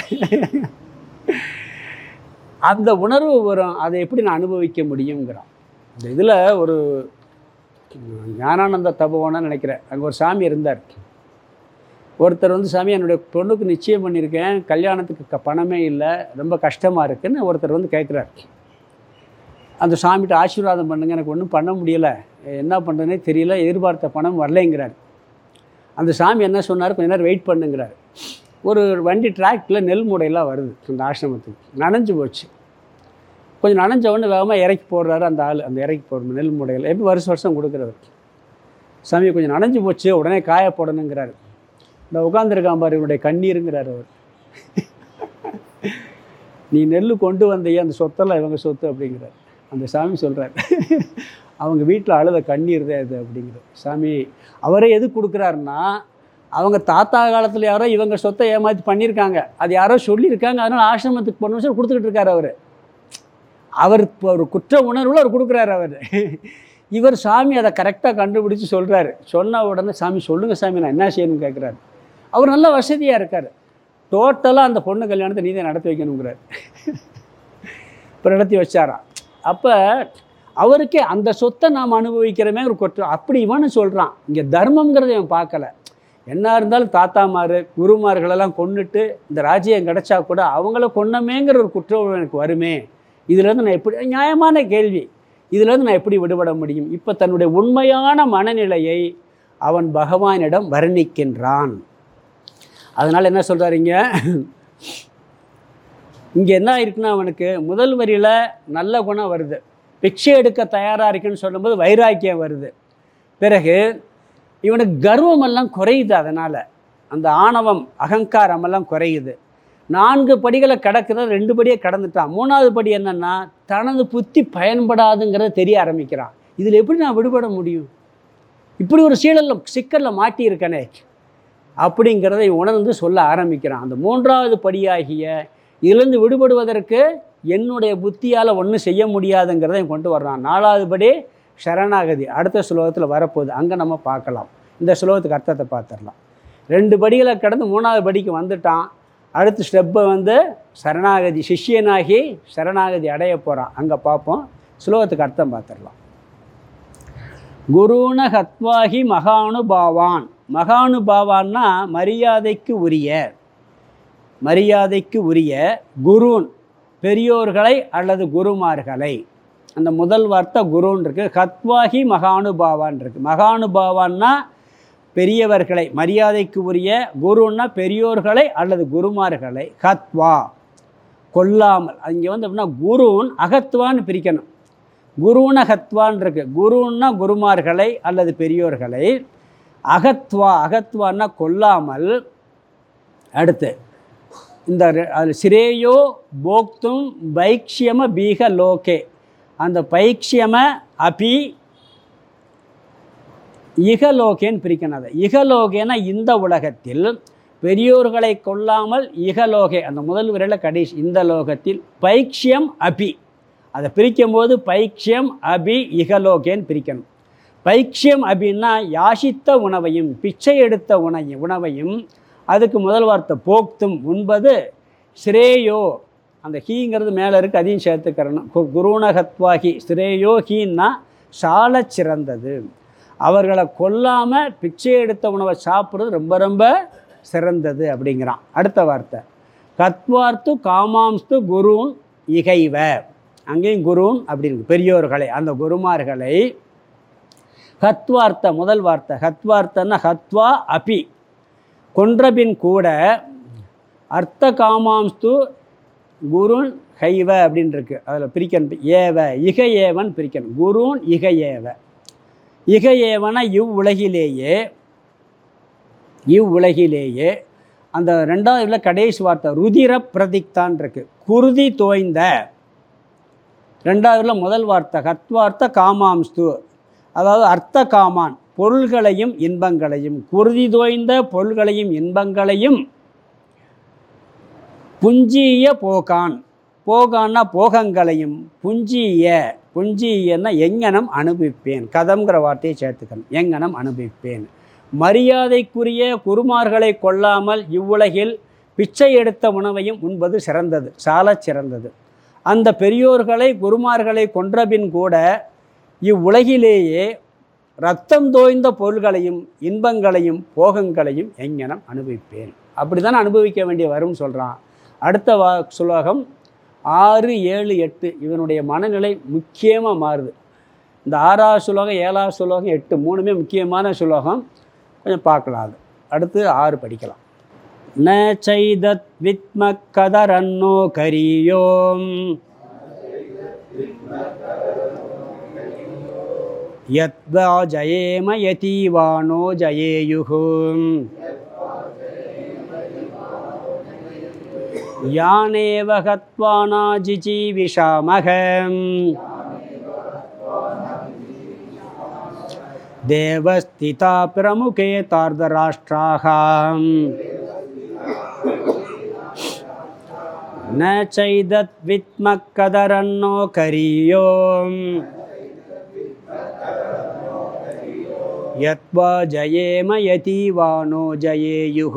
அந்த உணர்வு வரும் அதை எப்படி நான் அனுபவிக்க முடியுங்கிறான் இந்த இதில் ஒரு ஞானானந்த தபோன்னு நினைக்கிறேன் அங்கே ஒரு சாமி இருந்தார் ஒருத்தர் வந்து சாமி என்னுடைய பொண்ணுக்கு நிச்சயம் பண்ணியிருக்கேன் கல்யாணத்துக்கு க- பணமே இல்லை ரொம்ப கஷ்டமாக இருக்குன்னு ஒருத்தர் வந்து கேட்குறார் அந்த சாமிகிட்ட ஆசீர்வாதம் பண்ணுங்க எனக்கு ஒன்றும் பண்ண முடியலை என்ன பண்ணுறதுனே தெரியல எதிர்பார்த்த பணம் வரலைங்கிறார் அந்த சாமி என்ன சொன்னார் கொஞ்ச நேரம் வெயிட் பண்ணுங்கிறார் ஒரு வண்டி டிராக்டில் நெல் மூடையெல்லாம் வருது அந்த ஆசிரமத்துக்கு நனைஞ்சு போச்சு கொஞ்சம் நனைஞ்ச உடனே வேகமாக இறக்கி போடுறாரு அந்த ஆள் அந்த இறக்கி போடணும் நெல் மூடையில் எப்படி வருஷம் வருஷம் கொடுக்குறவர் சாமி கொஞ்சம் நனைஞ்சு போச்சு உடனே காய போடணுங்கிறாரு இந்த உட்காந்துருக்கான் பாரு இவனுடைய கண்ணீருங்கிறார் அவர் நீ நெல் கொண்டு வந்தையே அந்த சொத்தெல்லாம் இவங்க சொத்து அப்படிங்கிறார் அந்த சாமி சொல்கிறார் அவங்க வீட்டில் அழுத கண்ணீர் தான் இது அப்படிங்கிறார் சாமி அவரே எது கொடுக்குறாருன்னா அவங்க தாத்தா காலத்தில் யாரோ இவங்க சொத்தை ஏமாற்றி பண்ணியிருக்காங்க அது யாரோ சொல்லியிருக்காங்க அதனால் ஆசிரமத்துக்கு பொண்ணு சொல்லி கொடுத்துக்கிட்டு இருக்காரு அவர் அவர் இப்போ ஒரு குற்ற உணர்வில் அவர் கொடுக்குறாரு அவர் இவர் சாமி அதை கரெக்டாக கண்டுபிடிச்சி சொல்கிறாரு சொன்ன உடனே சாமி சொல்லுங்கள் சாமி நான் என்ன செய்யணும்னு கேட்குறாரு அவர் நல்ல வசதியாக இருக்கார் டோட்டலாக அந்த பொண்ணு கல்யாணத்தை நீ தான் நடத்தி வைக்கணுங்கிறார் இப்போ நடத்தி வச்சாராம் அப்போ அவருக்கே அந்த சொத்தை நாம் அனுபவிக்கிறமே ஒரு குற்றம் அப்படி இவனு சொல்கிறான் இங்கே தர்மங்கிறத இவன் பார்க்கல என்ன இருந்தாலும் தாத்தாமார் குருமார்களெல்லாம் கொன்னுட்டு இந்த ராஜ்யம் கிடைச்சா கூட அவங்கள கொன்னமேங்கிற ஒரு குற்ற உணர்வு எனக்கு வருமே இதுலேருந்து நான் எப்படி நியாயமான கேள்வி இதுலேருந்து நான் எப்படி விடுபட முடியும் இப்போ தன்னுடைய உண்மையான மனநிலையை அவன் பகவானிடம் வர்ணிக்கின்றான் அதனால் என்ன சொல்கிறாருங்க இங்கே என்ன இருக்குன்னா அவனுக்கு முதல் வரியில் நல்ல குணம் வருது பிச்சை எடுக்க தயாராக இருக்குன்னு சொல்லும்போது வைராக்கியம் வருது பிறகு இவனுக்கு கர்வமெல்லாம் குறையுது அதனால் அந்த ஆணவம் அகங்காரமெல்லாம் குறையுது நான்கு படிகளை கடக்கிறது ரெண்டு படியை கடந்துட்டான் மூணாவது படி என்னன்னா தனது புத்தி பயன்படாதுங்கிறத தெரிய ஆரம்பிக்கிறான் இதில் எப்படி நான் விடுபட முடியும் இப்படி ஒரு சீழலில் சிக்கலில் மாட்டியிருக்கனே அப்படிங்கிறதை உணர்ந்து சொல்ல ஆரம்பிக்கிறான் அந்த மூன்றாவது படியாகிய இதிலிருந்து விடுபடுவதற்கு என்னுடைய புத்தியால் ஒன்றும் செய்ய முடியாதுங்கிறதை இவன் கொண்டு வர்றான் நாலாவது படி சரணாகதி அடுத்த ஸ்லோகத்தில் வரப்போகுது அங்கே நம்ம பார்க்கலாம் இந்த ஸ்லோகத்துக்கு அர்த்தத்தை பார்த்துடலாம் ரெண்டு படிகளை கடந்து மூணாவது படிக்கு வந்துட்டான் அடுத்த ஸ்டெப்பை வந்து சரணாகதி சிஷ்யனாகி சரணாகதி அடைய போகிறான் அங்கே பார்ப்போம் ஸ்லோகத்துக்கு அர்த்தம் பார்த்துடலாம் குருண ஹத்வாகி மகானுபாவான் மகானுபாவான்னா மரியாதைக்கு உரிய மரியாதைக்கு உரிய குருன் பெரியோர்களை அல்லது குருமார்களை அந்த முதல் வார்த்தை குருன்னு இருக்கு ஹத்வாகி மகானுபாவான் இருக்கு மகானுபாவான்னா பெரியவர்களை மரியாதைக்கு உரிய குருன்னா பெரியோர்களை அல்லது குருமார்களை ஹத்வா கொல்லாமல் அங்கே வந்து அப்படின்னா குருன் அகத்வான்னு பிரிக்கணும் குருன ஹத்வான் இருக்கு குருன்னா குருமார்களை அல்லது பெரியோர்களை அகத்வா அகத்வான்னா கொல்லாமல் அடுத்து இந்த ரெ- அது சிரேயோ போக்தும் பைக்ஷியம பீக லோகே அந்த பைக்ஷியம அபி இகலோகேன்னு பிரிக்கணும் அதை இகலோகேனா இந்த உலகத்தில் பெரியோர்களை கொல்லாமல் இகலோகே அந்த முதல் விரல கடைசி இந்த லோகத்தில் பைக்ஷியம் அபி அதை பிரிக்கும் போது பைக்ஷியம் அபி இகலோகேன்னு பிரிக்கணும் பைக்ஷியம் அபின்னா யாசித்த உணவையும் பிச்சை எடுத்த உணவையும் உணவையும் அதுக்கு முதல் வார்த்தை போக்தும் உண்பது ஸ்ரேயோ அந்த ஹீங்கிறது மேலே இருக்கு அதையும் சேர்த்துக்கிறணும் கு- குருணகத்வாகி ஸ்ரேயோ ஹீன்னா சாலச் சிறந்தது அவர்களை கொல்லாமல் பிச்சை எடுத்த உணவை சாப்பிட்றது ரொம்ப ரொம்ப சிறந்தது அப்படிங்கிறான் அடுத்த வார்த்தை கத்வார்த்து காமாம்ஸ்து குருன் இகைவ அங்கேயும் குருன் அப்படின்னு பெரியோர்களை அந்த குருமார்களை ஹத்வார்த்த முதல் வார்த்தை ஹத்வார்த்தன்னா ஹத்வா அபி கொன்றபின் கூட அர்த்த காமாம்ஸ்து குருன் ஹைவ அப்படின்னு இருக்கு அதில் பிரிக்கணும் ஏவ இக ஏவன் பிரிக்கணும் குருன் இக ஏவ இக ஏவன இவ்வுலகிலேயே இவ்வுலகிலேயே அந்த ரெண்டாவது இதில் கடைசி வார்த்தை ருதிர பிரதிக்தான் இருக்கு குருதி தோய்ந்த ரெண்டாவதுல முதல் வார்த்தை ஹத்வார்த்த காமாம்ஸ்து அதாவது அர்த்த காமான் பொருள்களையும் இன்பங்களையும் குருதி தோய்ந்த பொருள்களையும் இன்பங்களையும் புஞ்சிய போகான் போகான்னா போகங்களையும் புஞ்சிய புஞ்சியன்னா எங்கனம் அனுபவிப்பேன் கதம்ங்கிற வார்த்தையை சேர்த்துக்கணும் எங்கனம் அனுபவிப்பேன் மரியாதைக்குரிய குருமார்களை கொள்ளாமல் இவ்வுலகில் பிச்சை எடுத்த உணவையும் உண்பது சிறந்தது சாலச் சிறந்தது அந்த பெரியோர்களை குருமார்களை கொன்றபின் கூட இவ்வுலகிலேயே ரத்தம் தோய்ந்த பொருள்களையும் இன்பங்களையும் போகங்களையும் எங்கனம் அனுபவிப்பேன் அப்படி தான் அனுபவிக்க வேண்டிய வரும்னு சொல்கிறான் அடுத்த வா சுலோகம் ஆறு ஏழு எட்டு இவனுடைய மனநிலை முக்கியமாக மாறுது இந்த ஆறாவது சுலோகம் ஏழாவது சுலோகம் எட்டு மூணுமே முக்கியமான சுலோகம் கொஞ்சம் பார்க்கலாம் அது அடுத்து ஆறு படிக்கலாம் ந சைதத் வித்ம கதரன்னோ கரியோம் யத்வா ஜயேம யதீவானோ ஜயேயுகும் யானேவ ஹத்வானா ஜிஜீவிஷாமகம் देवस्थिता प्रमुखे तार्धराष्ट्राः न चैदद्वित्मः कदरन्नो करीयो यत्वा जयेम यतीवानो जयेयुः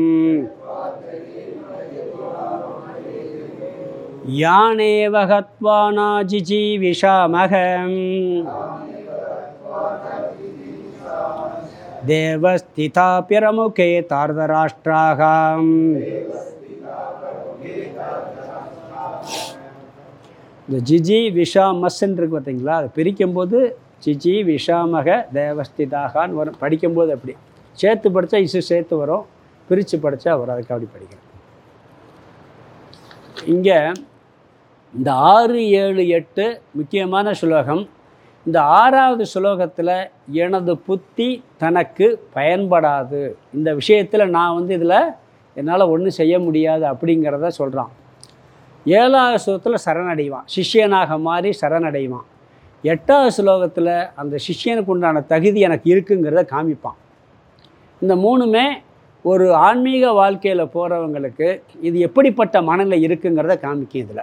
यानेव हत्वा नाजिजीविषामहम् देवस्थिता प्रमुखे तार्धराष्ट्राः இந்த ஜிஜி விஷாமஸ்ன்னு இருக்கு பார்த்தீங்களா அதை பிரிக்கும்போது ஜிஜி விஷாமக தேவஸ்திதாகான்னு வரும் படிக்கும்போது அப்படி சேர்த்து படித்தா இசு சேர்த்து வரும் பிரித்து படித்தா வரும் அதுக்கு அப்படி படிக்கணும் இங்கே இந்த ஆறு ஏழு எட்டு முக்கியமான சுலோகம் இந்த ஆறாவது சுலோகத்தில் எனது புத்தி தனக்கு பயன்படாது இந்த விஷயத்தில் நான் வந்து இதில் என்னால் ஒன்றும் செய்ய முடியாது அப்படிங்கிறத சொல்கிறான் ஏழாவது ஸ்லோகத்தில் சரணடைவான் சிஷ்யனாக மாறி சரணடைவான் எட்டாவது ஸ்லோகத்தில் அந்த சிஷ்யனுக்கு உண்டான தகுதி எனக்கு இருக்குங்கிறத காமிப்பான் இந்த மூணுமே ஒரு ஆன்மீக வாழ்க்கையில் போகிறவங்களுக்கு இது எப்படிப்பட்ட மனநிலை இருக்குங்கிறத காமிக்கும் இதில்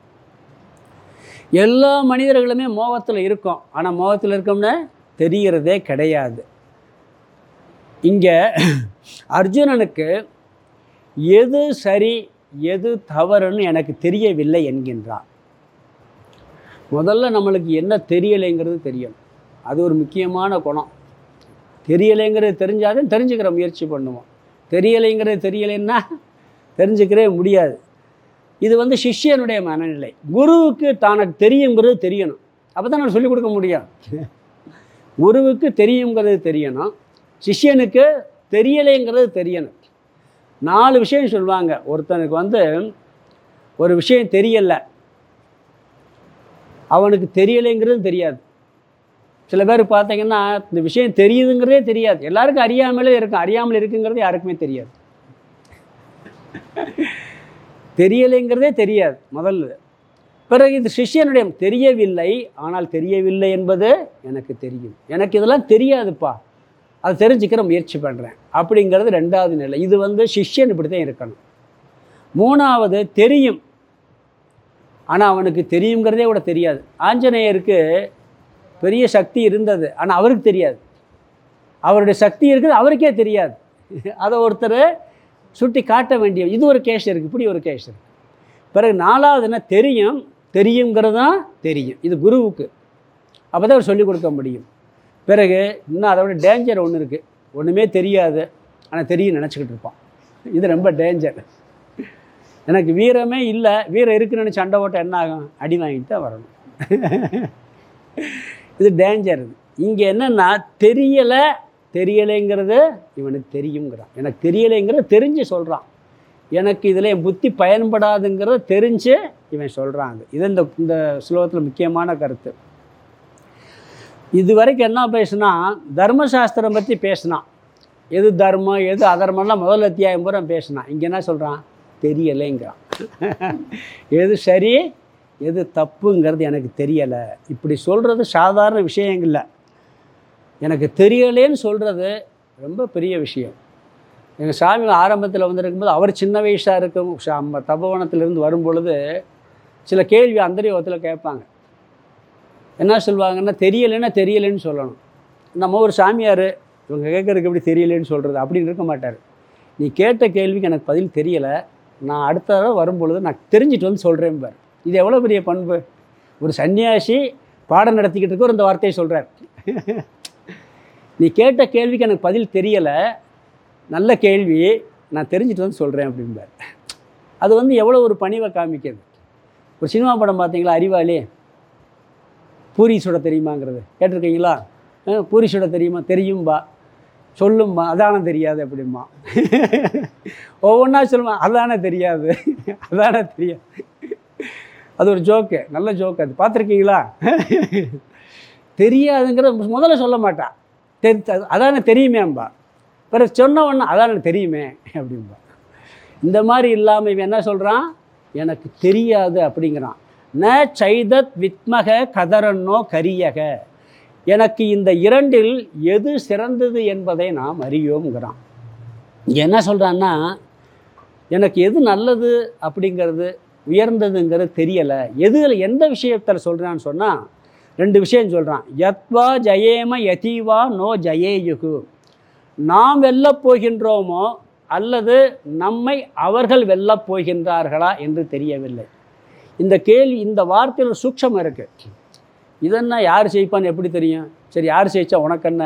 எல்லா மனிதர்களுமே மோகத்தில் இருக்கும் ஆனால் மோகத்தில் இருக்கோம்னு தெரிகிறதே கிடையாது இங்கே அர்ஜுனனுக்கு எது சரி எது தவறுன்னு எனக்கு தெரியவில்லை என்கின்றான் முதல்ல நம்மளுக்கு என்ன தெரியலைங்கிறது தெரியணும் அது ஒரு முக்கியமான குணம் தெரியலைங்கிறது தெரிஞ்சாதான் தெரிஞ்சுக்கிற முயற்சி பண்ணுவோம் தெரியலைங்கிறது தெரியலைன்னா தெரிஞ்சுக்கவே முடியாது இது வந்து சிஷ்யனுடைய மனநிலை குருவுக்கு தனக்கு தெரியுங்கிறது தெரியணும் அப்போ தான் நான் சொல்லிக் கொடுக்க முடியும் குருவுக்கு தெரியுங்கிறது தெரியணும் சிஷ்யனுக்கு தெரியலைங்கிறது தெரியணும் நாலு விஷயம் சொல்லுவாங்க ஒருத்தனுக்கு வந்து ஒரு விஷயம் தெரியலை அவனுக்கு தெரியலைங்கிறது தெரியாது சில பேர் பார்த்தீங்கன்னா இந்த விஷயம் தெரியுதுங்கிறதே தெரியாது எல்லாருக்கும் அறியாமலே இருக்கும் அறியாமல் இருக்குங்கிறது யாருக்குமே தெரியாது தெரியலைங்கிறதே தெரியாது முதல்ல பிறகு இது சிஷ்யனுடைய தெரியவில்லை ஆனால் தெரியவில்லை என்பது எனக்கு தெரியும் எனக்கு இதெல்லாம் தெரியாதுப்பா அதை தெரிஞ்சுக்கிற முயற்சி பண்ணுறேன் அப்படிங்கிறது ரெண்டாவது நிலை இது வந்து சிஷ்யன் இப்படி தான் இருக்கணும் மூணாவது தெரியும் ஆனால் அவனுக்கு தெரியுங்கிறதே கூட தெரியாது ஆஞ்சநேயருக்கு பெரிய சக்தி இருந்தது ஆனால் அவருக்கு தெரியாது அவருடைய சக்தி இருக்குது அவருக்கே தெரியாது அதை ஒருத்தர் சுட்டி காட்ட வேண்டிய இது ஒரு கேஸ் இருக்குது இப்படி ஒரு கேஸ் இருக்குது பிறகு நாலாவது என்ன தெரியும் தெரியுங்கிறது தான் தெரியும் இது குருவுக்கு அப்போ தான் அவர் சொல்லிக் கொடுக்க முடியும் பிறகு இன்னும் அதை விட டேஞ்சர் ஒன்று இருக்குது ஒன்றுமே தெரியாது ஆனால் தெரியும் நினச்சிக்கிட்டு இருப்பான் இது ரொம்ப டேஞ்சர் எனக்கு வீரமே இல்லை வீரம் இருக்குன்னு சண்டை ஓட்ட என்ன ஆகும் அடி வாங்கிட்டு தான் வரணும் இது டேஞ்சர் இது இங்கே என்னென்னா தெரியலை தெரியலைங்கிறது இவனுக்கு தெரியுங்கிறான் எனக்கு தெரியலைங்கிறத தெரிஞ்சு சொல்கிறான் எனக்கு இதில் என் புத்தி பயன்படாதுங்கிறத தெரிஞ்சு இவன் சொல்கிறான் அது இது இந்த இந்த ஸ்லோகத்தில் முக்கியமான கருத்து இது வரைக்கும் என்ன பேசுனா தர்மசாஸ்திரம் பற்றி பேசினான் எது தர்மம் எது அதர்மம்லாம் முதல் அத்தியாயம் பூரா பேசினான் இங்கே என்ன சொல்கிறான் தெரியலைங்கிறான் எது சரி எது தப்புங்கிறது எனக்கு தெரியலை இப்படி சொல்கிறது சாதாரண விஷயங்கள்ல எனக்கு தெரியலேன்னு சொல்கிறது ரொம்ப பெரிய விஷயம் எங்கள் சாமி ஆரம்பத்தில் வந்திருக்கும்போது அவர் சின்ன வயசாக இருக்கும் ச- நம்ம தபோவனத்திலிருந்து வரும் பொழுது சில கேள்வி அந்தரியோகத்தில் கேட்பாங்க என்ன சொல்லுவாங்கன்னா தெரியலைன்னா தெரியலைன்னு சொல்லணும் நம்ம ஒரு சாமியார் இவங்க கேட்குறதுக்கு எப்படி தெரியலைன்னு சொல்கிறது அப்படின்னு இருக்க மாட்டார் நீ கேட்ட கேள்விக்கு எனக்கு பதில் தெரியலை நான் அடுத்த தடவை வரும்பொழுது நான் தெரிஞ்சுட்டு வந்து சொல்கிறேன் பார் இது எவ்வளோ பெரிய பண்பு ஒரு சன்னியாசி பாடம் நடத்திக்கிட்டு இருக்க இந்த வார்த்தையை சொல்கிறார் நீ கேட்ட கேள்விக்கு எனக்கு பதில் தெரியலை நல்ல கேள்வி நான் தெரிஞ்சுட்டு வந்து சொல்கிறேன் அப்படிம்பார் அது வந்து எவ்வளோ ஒரு பணிவை காமிக்கிறது ஒரு சினிமா படம் பார்த்தீங்களா அறிவாளி பூரி சுட தெரியுமாங்கிறது கேட்டிருக்கீங்களா அஹ், பூரி சுட தெரியுமா தெரியும்பா சொல்லும்பா அதானே தெரியாது அப்படிம்பா ஒவ்வொன்றா சொல்லுவான் அதானே தெரியாது அதானே தெரியாது அது ஒரு ஜோக்கு நல்ல ஜோக்கு அது பார்த்துருக்கீங்களா தெரியாதுங்கிறத முதல்ல சொல்ல மாட்டான் தெரி அதானே தெரியுமேம்பா பிறகு சொன்ன உடனே அதான் எனக்கு தெரியுமே அப்படிம்பா இந்த மாதிரி இல்லாமல் இவன் என்ன சொல்கிறான் எனக்கு தெரியாது அப்படிங்கிறான் ந சைதத் வித்மக கதரன்னோ கரியக எனக்கு இந்த இரண்டில் எது சிறந்தது என்பதை நாம் அறியோங்கிறான் இங்க என்ன சொல்கிறான்னா எனக்கு எது நல்லது அப்படிங்கிறது உயர்ந்ததுங்கிறது தெரியலை எது எந்த விஷயத்தில் சொல்கிறான்னு சொன்னால் ரெண்டு விஷயம் சொல்கிறான் யத்வா ஜயேம யதீவா நோ ஜயேயுகு நாம் வெல்லப் போகின்றோமோ அல்லது நம்மை அவர்கள் வெல்லப் போகின்றார்களா என்று தெரியவில்லை இந்த கேள்வி இந்த வார்த்தையில் ஒரு சூட்சம் இருக்குது இதென்ன யார் ஜெயிப்பான்னு எப்படி தெரியும் சரி யார் ஜெயிச்சா உனக்கு என்ன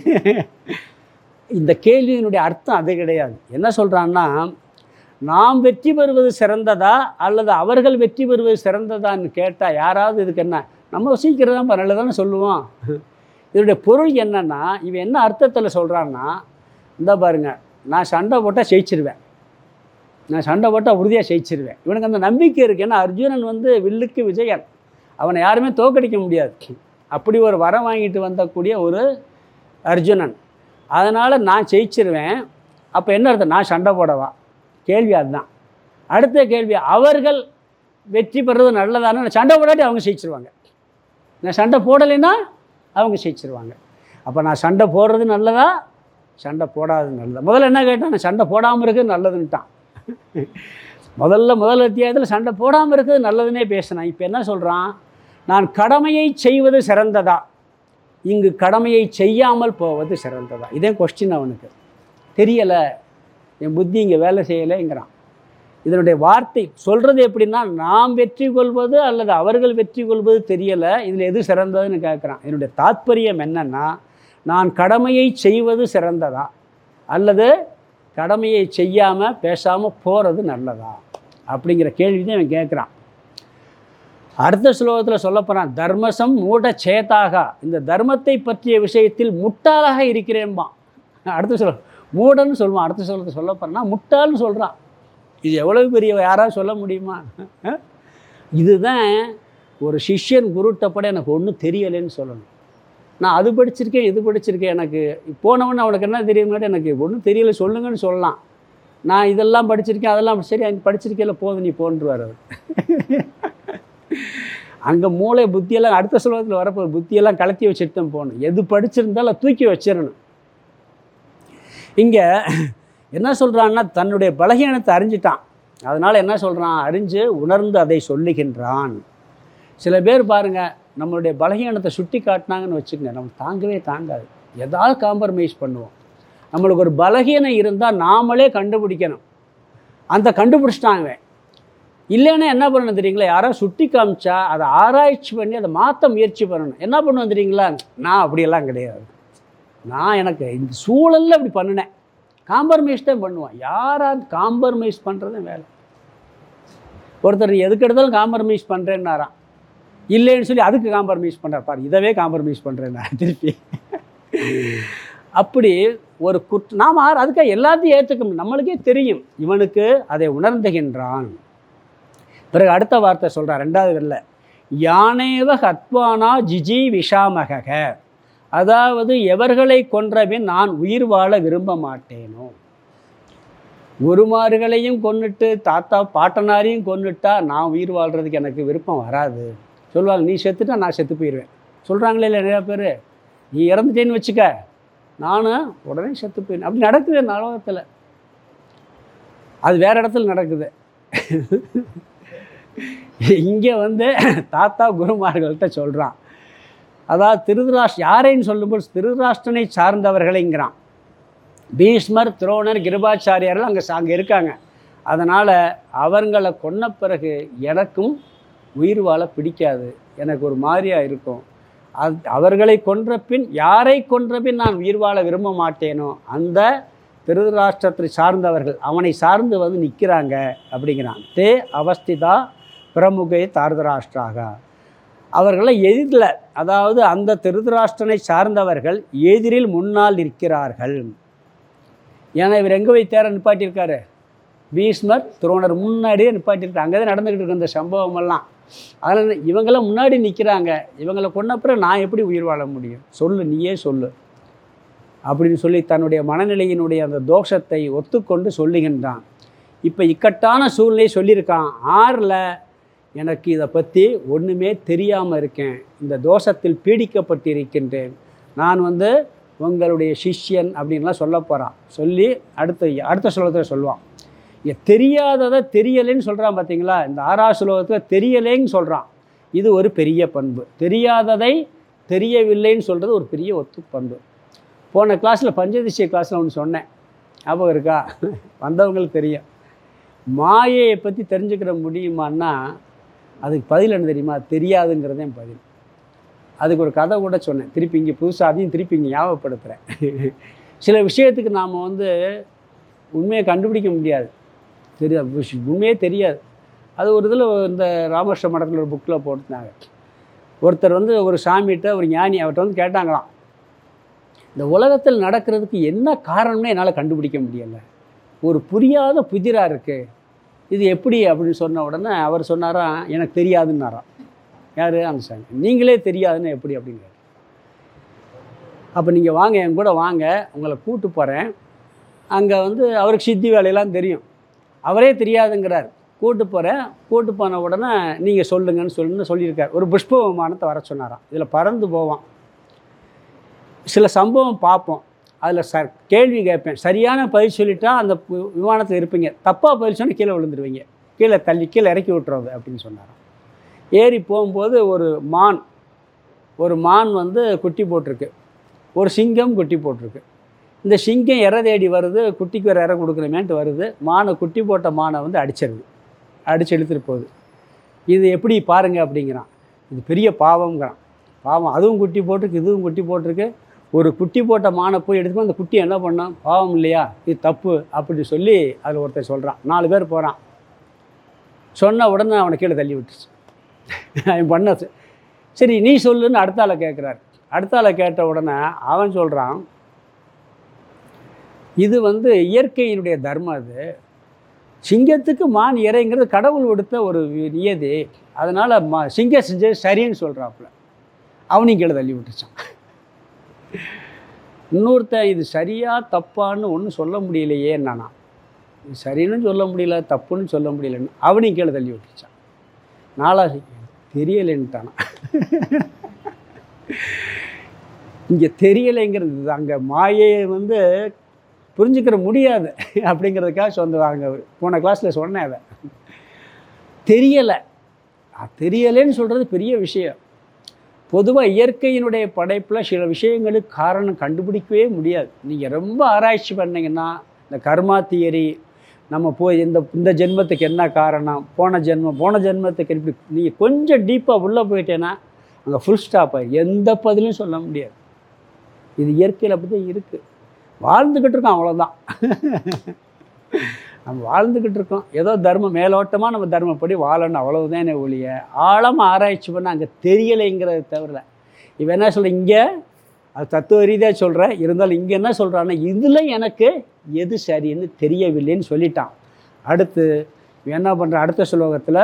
இந்த கேள்வியினுடைய அர்த்தம் அது கிடையாது என்ன சொல்கிறான்னா நாம் வெற்றி பெறுவது சிறந்ததா அல்லது அவர்கள் வெற்றி பெறுவது சிறந்ததான்னு கேட்டால் யாராவது இதுக்கு என்ன நம்ம சீக்கிரம் தான் நல்லதானே சொல்லுவோம் இதனுடைய பொருள் என்னன்னா இவன் என்ன அர்த்தத்தில் சொல்கிறான்னா இந்த பாருங்க நான் சண்டை போட்டால் ஜெயிச்சிருவேன் நான் சண்டை போட்டால் உறுதியாக ஜெயிச்சிருவேன் இவனுக்கு அந்த நம்பிக்கை இருக்குது ஏன்னா அர்ஜுனன் வந்து வில்லுக்கு விஜயன் அவனை யாருமே தோக்கடிக்க முடியாது அப்படி ஒரு வரம் வாங்கிட்டு வந்தக்கூடிய ஒரு அர்ஜுனன் அதனால் நான் ஜெயிச்சிருவேன் அப்போ என்ன அர்த்தம் நான் சண்டை போடவா கேள்வி அதுதான் அடுத்த கேள்வி அவர்கள் வெற்றி பெறுறது நல்லதானே நான் சண்டை போடாட்டி அவங்க ஜெயிச்சிருவாங்க நான் சண்டை போடலைன்னா அவங்க ஜெயிச்சிருவாங்க அப்போ நான் சண்டை போடுறது நல்லதா சண்டை போடாதது நல்லதா முதல்ல என்ன கேட்டான் நான் சண்டை போடாமல் இருக்கிறது நல்லதுன்ட்டான் முதல்ல முதல் அத்தியாயத்தில் சண்டை போடாமல் இருக்கிறது நல்லதுன்னே பேசினான் இப்போ என்ன சொல்கிறான் நான் கடமையை செய்வது சிறந்ததா இங்கு கடமையை செய்யாமல் போவது சிறந்ததா இதே கொஸ்டின் அவனுக்கு தெரியலை என் புத்தி இங்கே வேலை செய்யலைங்கிறான் இதனுடைய வார்த்தை சொல்கிறது எப்படின்னா நாம் வெற்றி கொள்வது அல்லது அவர்கள் வெற்றி கொள்வது தெரியலை இதில் எது சிறந்ததுன்னு கேட்குறான் என்னுடைய தாத்பரியம் என்னன்னா நான் கடமையை செய்வது சிறந்ததா அல்லது கடமையை செய்யாமல் பேசாமல் போகிறது நல்லதா அப்படிங்கிற கேள்வி தான் இவன் கேட்குறான் அடுத்த ஸ்லோகத்தில் சொல்லப்போறான் தர்மசம் மூட சேதாக இந்த தர்மத்தை பற்றிய விஷயத்தில் முட்டாளாக இருக்கிறேன்பான் அடுத்த சொல்ல மூடன்னு சொல்லுவான் அடுத்த சொல்லத்தை சொல்ல போறேன்னா முட்டாள்னு சொல்கிறான் இது எவ்வளவு பெரிய யாராவது சொல்ல முடியுமா அஹ்? இதுதான் ஒரு சிஷ்யன் குருட்டப்பட எனக்கு ஒன்றும் தெரியலைன்னு சொல்லணும் நான் அது படிச்சிருக்கேன் இது படிச்சிருக்கேன் எனக்கு போனவொன்னே அவனுக்கு என்ன தெரியும்னாட்டு எனக்கு ஒன்றும் தெரியல சொல்லுங்கன்னு சொல்லலாம் நான் இதெல்லாம் படிச்சிருக்கேன் அதெல்லாம் சரி அங்கே படிச்சிருக்கேல போதும் நீ போன்றுவார் அவர் அங்கே மூளை புத்தியெல்லாம் அடுத்த ஸ்லோகத்தில் வரப்போ புத்தியெல்லாம் கலத்தி வச்சுட்டு தான் போகணும் எது படிச்சிருந்தாலும் அதை தூக்கி வச்சிடணும் இங்கே என்ன சொல்கிறான்னா தன்னுடைய பலகீனத்தை அறிஞ்சிட்டான் அதனால் என்ன சொல்கிறான் அறிஞ்சு உணர்ந்து அதை சொல்லுகின்றான் சில பேர் பாருங்க நம்மளுடைய பலகீனத்தை சுட்டி காட்டினாங்கன்னு வச்சுக்கோங்க நம்ம தாங்கவே தாங்காது ஏதாவது காம்ப்ரமைஸ் பண்ணுவோம் நம்மளுக்கு ஒரு பலகீனம் இருந்தால் நாமளே கண்டுபிடிக்கணும் அந்த கண்டுபிடிச்சிட்டான் அவன் இல்லைன்னா என்ன பண்ணணும் தெரியுங்களா யாரோ சுட்டி காமிச்சா அதை ஆராய்ச்சி பண்ணி அதை மாற்ற முயற்சி பண்ணணும் என்ன பண்ணுவேன் தெரியுங்களா நான் அப்படியெல்லாம் கிடையாது நான் எனக்கு இந்த சூழலில் இப்படி பண்ணினேன் காம்ப்ரமைஸ் தான் பண்ணுவான் யாராவது காம்ப்ரமைஸ் பண்ணுறது வேலை ஒருத்தர் எதுக்கு எடுத்தாலும் காம்ப்ரமைஸ் பண்ணுறேன்னாராம் இல்லைன்னு சொல்லி அதுக்கு காம்ப்ரமைஸ் பண்ணுறார் பாரு இதவே காம்ப்ரமைஸ் பண்ணுறேன் திருப்பி அப்படி ஒரு குற்ற நாம் ஆறு அதுக்காக எல்லாத்தையும் ஏற்றுக்க நம்மளுக்கே தெரியும் இவனுக்கு அதை உணர்ந்துகின்றான் பிறகு அடுத்த வார்த்தை சொல்கிறார் ரெண்டாவது வரல யானேவ ஹத்வானா ஜிஜி விஷாமக அதாவது எவர்களை கொன்றபின் நான் உயிர் வாழ விரும்ப மாட்டேனோ குருமார்களையும் கொன்னுட்டு தாத்தா பாட்டனாரையும் கொன்னுட்டா நான் உயிர் வாழ்கிறதுக்கு எனக்கு விருப்பம் வராது சொல்லுவாங்க நீ செத்துட்டா நான் செத்து போயிடுவேன் சொல்கிறாங்களே இல்லை நிறையா பேர் நீ இறந்துட்டேன்னு வச்சுக்க நானும் உடனே செத்து போயிடுவேன் அப்படி நடக்குது இந்த உலகத்தில் அது வேறு இடத்துல நடக்குது இங்கே வந்து தாத்தா குருமார்கள்ட்ட சொல்கிறான் அதாவது திருதராஷ் யாரைன்னு சொல்லும்போது திருதராஷ்டனை சார்ந்தவர்களைங்கிறான் பீஷ்மர் துரோணர் கிருபாச்சாரியார்கள் அங்கே அங்கே இருக்காங்க அதனால் அவங்கள கொன்ன பிறகு எனக்கும் உயிர் வாழ பிடிக்காது எனக்கு ஒரு மாதிரியாக இருக்கும் அது அவர்களை கொன்ற பின் யாரை கொன்ற பின் நான் உயிர் வாழ விரும்ப மாட்டேனோ அந்த திருதராஷ்டிரத்தை சார்ந்தவர்கள் அவனை சார்ந்து வந்து நிற்கிறாங்க அப்படிங்கிறான் தே அவஸ்திதா பிரமுகை தாரதராஷ்டிராக அவர்களை எதிரில் அதாவது அந்த திருதராஷ்டிரனை சார்ந்தவர்கள் எதிரில் முன்னால் நிற்கிறார்கள் ஏன்னா இவர் எங்கே போய் தேர நிப்பாட்டியிருக்காரு பீஷ்மர் துரோணர் முன்னாடியே நிப்பாட்டியிருக்காரு அங்கே தான் நடந்துக்கிட்டு இருக்கு இந்த சம்பவமெல்லாம் அதனால் இவங்கெல்லாம் முன்னாடி நிற்கிறாங்க இவங்களை கொன்னப்புறம் நான் எப்படி உயிர் வாழ முடியும் சொல்லு நீயே சொல்லு அப்படின்னு சொல்லி தன்னுடைய மனநிலையினுடைய அந்த தோஷத்தை ஒத்துக்கொண்டு சொல்லுகின்றான் இப்போ இக்கட்டான சூழ்நிலை சொல்லியிருக்கான் ஆறில் எனக்கு இதை பற்றி ஒன்றுமே தெரியாமல் இருக்கேன் இந்த தோஷத்தில் பீடிக்கப்பட்டிருக்கின்றேன் நான் வந்து உங்களுடைய சிஷ்யன் அப்படின்லாம் சொல்ல போகிறான் சொல்லி அடுத்த அடுத்த ஸ்லோகத்தில் சொல்லுவான் இங்க தெரியாததை தெரியலைன்னு சொல்கிறான் பார்த்தீங்களா இந்த ஆறாவது ஸ்லோகத்தில் தெரியலேன்னு சொல்கிறான் இது ஒரு பெரிய பண்பு தெரியாததை தெரியவில்லைன்னு சொல்கிறது ஒரு பெரிய ஒத்து பண்பு போன கிளாஸில் பஞ்சதிசிய கிளாஸில் ஒன்று சொன்னேன் ஞாபகம் இருக்கா வந்தவங்களுக்கு தெரியும் மாயையை பற்றி தெரிஞ்சுக்கிற முடியுமான்னா அதுக்கு பதில் என்ன தெரியுமா தெரியாதுங்கிறதே பதில் அதுக்கு ஒரு கதை கூட சொன்னேன் திருப்பி இங்கே புதுசாக அதையும் திருப்பி இங்கே ஞாபகப்படுத்துகிறேன் சில விஷயத்துக்கு நாம் வந்து உண்மையை கண்டுபிடிக்க முடியாது தெரியாது விஷ்- உண்மையே தெரியாது அது ஒரு இதில் இந்த ராமகிருஷ்ண மடத்தில் ஒரு புக்கில் போட்டிருந்தாங்க ஒருத்தர் வந்து ஒரு சாமிகிட்ட ஒரு ஞானி அவர்கிட்ட வந்து கேட்டாங்களாம் இந்த உலகத்தில் நடக்கிறதுக்கு என்ன காரணம்னு என்னால் கண்டுபிடிக்க முடியலை ஒரு புரியாத புதிராக இருக்குது இது எப்படி அப்படின்னு சொன்ன உடனே அவர் சொன்னாராம் எனக்கு தெரியாதுன்னாராம் யார் அந்த சாமி நீங்களே தெரியாதுன்னு எப்படி அப்படிங்கிறார் அப்போ நீங்கள் வாங்க என் கூட வாங்க உங்களை கூட்டு போகிறேன் அங்கே வந்து அவருக்கு சித்தி வேலையெல்லாம் தெரியும் அவரே தெரியாதுங்கிறார் கூட்டு போகிறேன் கூட்டு போன உடனே நீங்கள் சொல்லுங்கன்னு சொல்லுன்னு சொல்லியிருக்கார் ஒரு புஷ்ப விமானத்தை வர சொன்னாராம் இதில் பறந்து போவான் சில சம்பவம் பார்ப்போம் அதில் ச கேள்வி கேட்பேன் சரியான பதில் சொல்லிட்டா அந்த பு- விமானத்தில் இருப்பீங்க தப்பாக பதில் சொன்னால் கீழே விழுந்துருவீங்க கீழே தள்ளி கீழே இறக்கி விட்டுறது அப்படின்னு சொன்னாராம் ஏறி போகும்போது ஒரு மான் ஒரு மான் வந்து குட்டி போட்டிருக்கு ஒரு சிங்கம் குட்டி போட்டிருக்கு இந்த சிங்கம் இறை தேடி வருது குட்டிக்கு ஒரு இறை கொடுக்குறமேன்ட்டு வருது மானை குட்டி போட்ட மானை வந்து அடிச்சிருது அடிச்சு இழுத்துட்டு போகுது இது எப்படி பாருங்க அப்படிங்கிறான் இது பெரிய பாவம்ங்கிறான் பாவம் அதுவும் குட்டி போட்டிருக்கு இதுவும் குட்டி போட்டிருக்கு ஒரு குட்டி போட்ட மானை போய் எடுத்து அந்த குட்டி என்ன பண்ணான் பாவம் இல்லையா இது தப்பு அப்படின்னு சொல்லி அதில் ஒருத்தர் சொல்கிறான் நாலு பேர் போகிறான் சொன்ன உடனே அவனை கீழே தள்ளி விட்டுருச்சு அவன் பண்ண ச- சரி நீ சொல்லுன்னு அடுத்த ஆளை கேட்குறாரு அடுத்த ஆளை கேட்ட உடனே அவன் சொல்கிறான் இது வந்து இயற்கையினுடைய தர்மம் அது சிங்கத்துக்கு மான் இறைங்கிறது கடவுள் கொடுத்த ஒரு வி- நியதி அதனால் மா சிங்கம் செஞ்சது சரின்னு சொல்கிறாப்புல அவனையும் கீழே தள்ளி விட்டுச்சான் இன்னொருத்தன் இது சரியா தப்பான்னு ஒன்றும் சொல்ல முடியலையே நானா இது சரின்னு சொல்ல முடியல தப்புன்னு சொல்ல முடியலன்னு அவனையும் கீழே தள்ளி விட்டுச்சான் நாளா தெரியலைன்ட்டானா இங்கே தெரியலைங்கிறது அங்கே மாயையை வந்து புரிஞ்சுக்கிற முடியாது அப்படிங்கிறதுக்காக சொந்த அங்கே போன கிளாஸில் சொன்னேன் அதை தெரியலை தெரியலைன்னு சொல்கிறது பெரிய விஷயம் பொதுவாக இயற்கையினுடைய படைப்பில் சில விஷயங்களுக்கு காரணம் கண்டுபிடிக்கவே முடியாது நீங்கள் ரொம்ப ஆராய்ச்சி பண்ணீங்கன்னா இந்த கர்மா தியரி நம்ம போய் இந்த இந்த ஜென்மத்துக்கு என்ன காரணம் போன ஜென்மம் போன ஜென்மத்துக்கு இப்படி நீங்கள் கொஞ்சம் டீப்பாக உள்ளே போயிட்டேன்னா அங்கே ஃபுல் ஸ்டாப் ஆகி எந்த பதிலும் சொல்ல முடியாது இது இயற்கையில் அப்படி தான் இருக்குது வாழ்ந்துக்கிட்டு இருக்கோம் அவ்வளோதான் நம்ம வாழ்ந்துக்கிட்டு இருக்கோம் ஏதோ தர்மம் மேலோட்டமாக நம்ம தர்மப்படி வாழணும் அவ்வளவுதானே ஒழிய ஆழமாக ஆராய்ச்சி பண்ண அங்கே தெரியலைங்கிறத தவிர இவன் என்ன சொல்ற இங்கே அது தத்துவ ரீதியாக சொல்கிறேன் இருந்தாலும் இங்கே என்ன சொல்கிறான்னா இதில் எனக்கு எது சரின்னு தெரியவில்லைன்னு சொல்லிட்டான் அடுத்து இவன் என்ன பண்ணுறான் அடுத்த ஸ்லோகத்தில்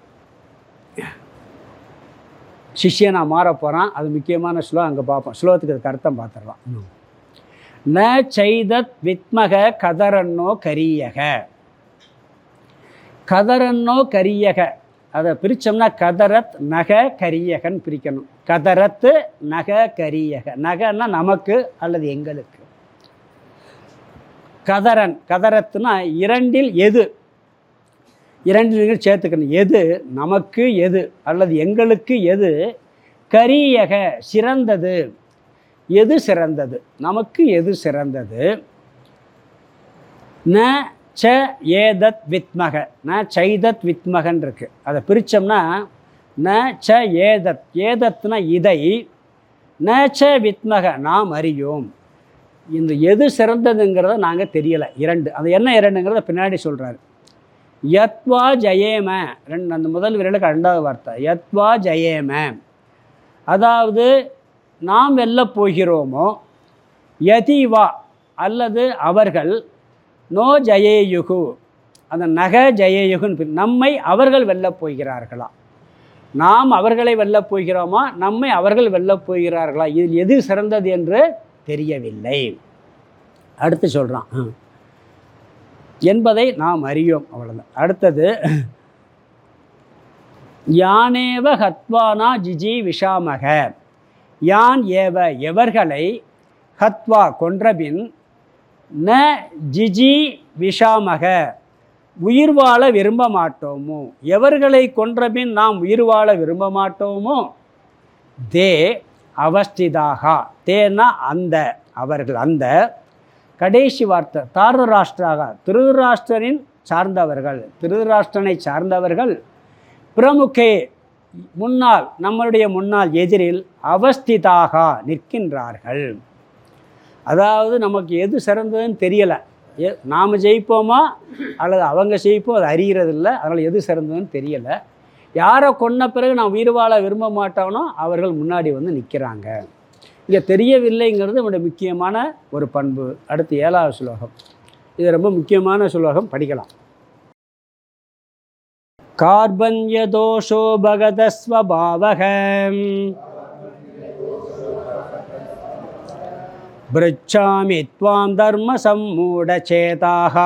சிஷ்யனா மாற போகிறான் அது முக்கியமான ஸ்லோகம் அங்கே பார்ப்போம் ஸ்லோகத்துக்கு அதுக்கு அர்த்தம் பார்த்துடலாம் ந செய்தத் வித்மக கதரன்னோ கரியக கதரன்னோ கரியக அதை பிரித்தோம்னா கதரத் நக கரியகன் பிரிக்கணும் கதரத்து நக கரியக நகன்னா நமக்கு அல்லது எங்களுக்கு கதரன் கதரத்துனா இரண்டில் எது இரண்டில் சேர்த்துக்கணும் எது நமக்கு எது அல்லது எங்களுக்கு எது கரியக சிறந்தது எது சிறந்தது நமக்கு எது சிறந்தது ந ச ஏதத் வித்மக ந சைதத் வித்மகன் இருக்கு அதை பிரித்தோம்னா ந ச ஏதத் ஏதத்னா இதை ந ச வித்மக நாம் அறியோம் இந்த எது சிறந்ததுங்கிறத நாங்கள் தெரியலை இரண்டு அது என்ன இரண்டுங்கிறத பின்னாடி சொல்கிறாரு யத்வா ஜெயேம ரெண்டு அந்த முதல் விரலுக்கு ரெண்டாவது வார்த்தை யத்வா ஜெயேம அதாவது நாம் வெல்லப் போகிறோமோ யதிவா அல்லது அவர்கள் நோ ஜெயேயுகு அந்த நக ஜெயேயுகுன்னு பிரி- நம்மை அவர்கள் வெல்லப் போகிறார்களா நாம் அவர்களை வெல்லப் போகிறோமா நம்மை அவர்கள் வெல்லப் போகிறார்களா இதில் எது சிறந்தது என்று தெரியவில்லை அடுத்து சொல்கிறான் என்பதை நாம் அறியோம் அவ்வளோதான் அடுத்தது யானேவ ஹத்வானா ஜிஜி விஷாமக யான் ஏவ எவர்களை ஹத்வா கொன்றபின் ந ஜிஜி விஷாமக உயிர் வாழ விரும்ப மாட்டோமோ எவர்களை கொன்றபின் நாம் உயிர் வாழ விரும்ப மாட்டோமோ தே அவஸ்திதாக தேனா அந்த அவர்கள் அந்த கடைசி வார்த்தை தாரராஷ்டிராக திருதராஷ்டிரனின் சார்ந்தவர்கள் திருதராஷ்டிரனை சார்ந்தவர்கள் பிரமுகே முன்னால் நம்மளுடைய முன்னால் எதிரில் அவஸ்திதாக நிற்கின்றார்கள் அதாவது நமக்கு எது சிறந்ததுன்னு தெரியலை எ நாம் ஜெயிப்போமா அல்லது அவங்க ஜெயிப்போம் அது அறிகிறதில்ல அதனால் எது சிறந்ததுன்னு தெரியலை யாரை கொன்ன பிறகு நான் உயிர் வாழ விரும்ப மாட்டோனோ அவர்கள் முன்னாடி வந்து நிற்கிறாங்க இங்கே தெரியவில்லைங்கிறது நம்முடைய முக்கியமான ஒரு பண்பு அடுத்து ஏழாவது சுலோகம் இது ரொம்ப முக்கியமான சுலோகம் படிக்கலாம் கார்பன்யதோஷோ பகதஸ்வபாவக பிருச்சாமி त्वां धर्मसम्मूढचेताः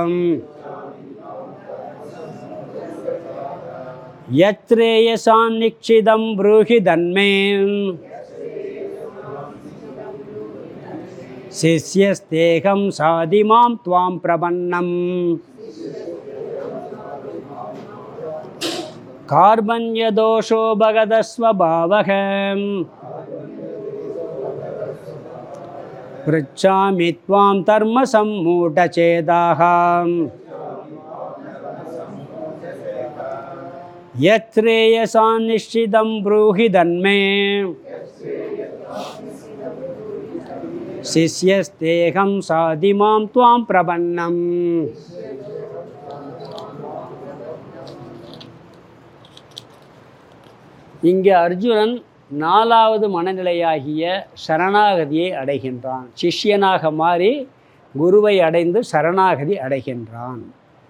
यत्रेयसान्निक्षिदं ब्रूहि धन्मे शिष्यस्तेहं साधिमां त्वां प्रपन्नम् कार्बन्यदोषो भगदस्वभावः पृच्छामि त्वां धर्मसम्मूढचेताः यत्रेयसान्निश्चितं ब्रूहि धन्मे शिष्यस्तेहं साधिमां त्वां प्रपन्नम् இங்கே அர்ஜுனன் நாலாவது மனநிலையாகிய சரணாகதியை அடைகின்றான் சிஷ்யனாக மாறி குருவை அடைந்து சரணாகதி அடைகின்றான்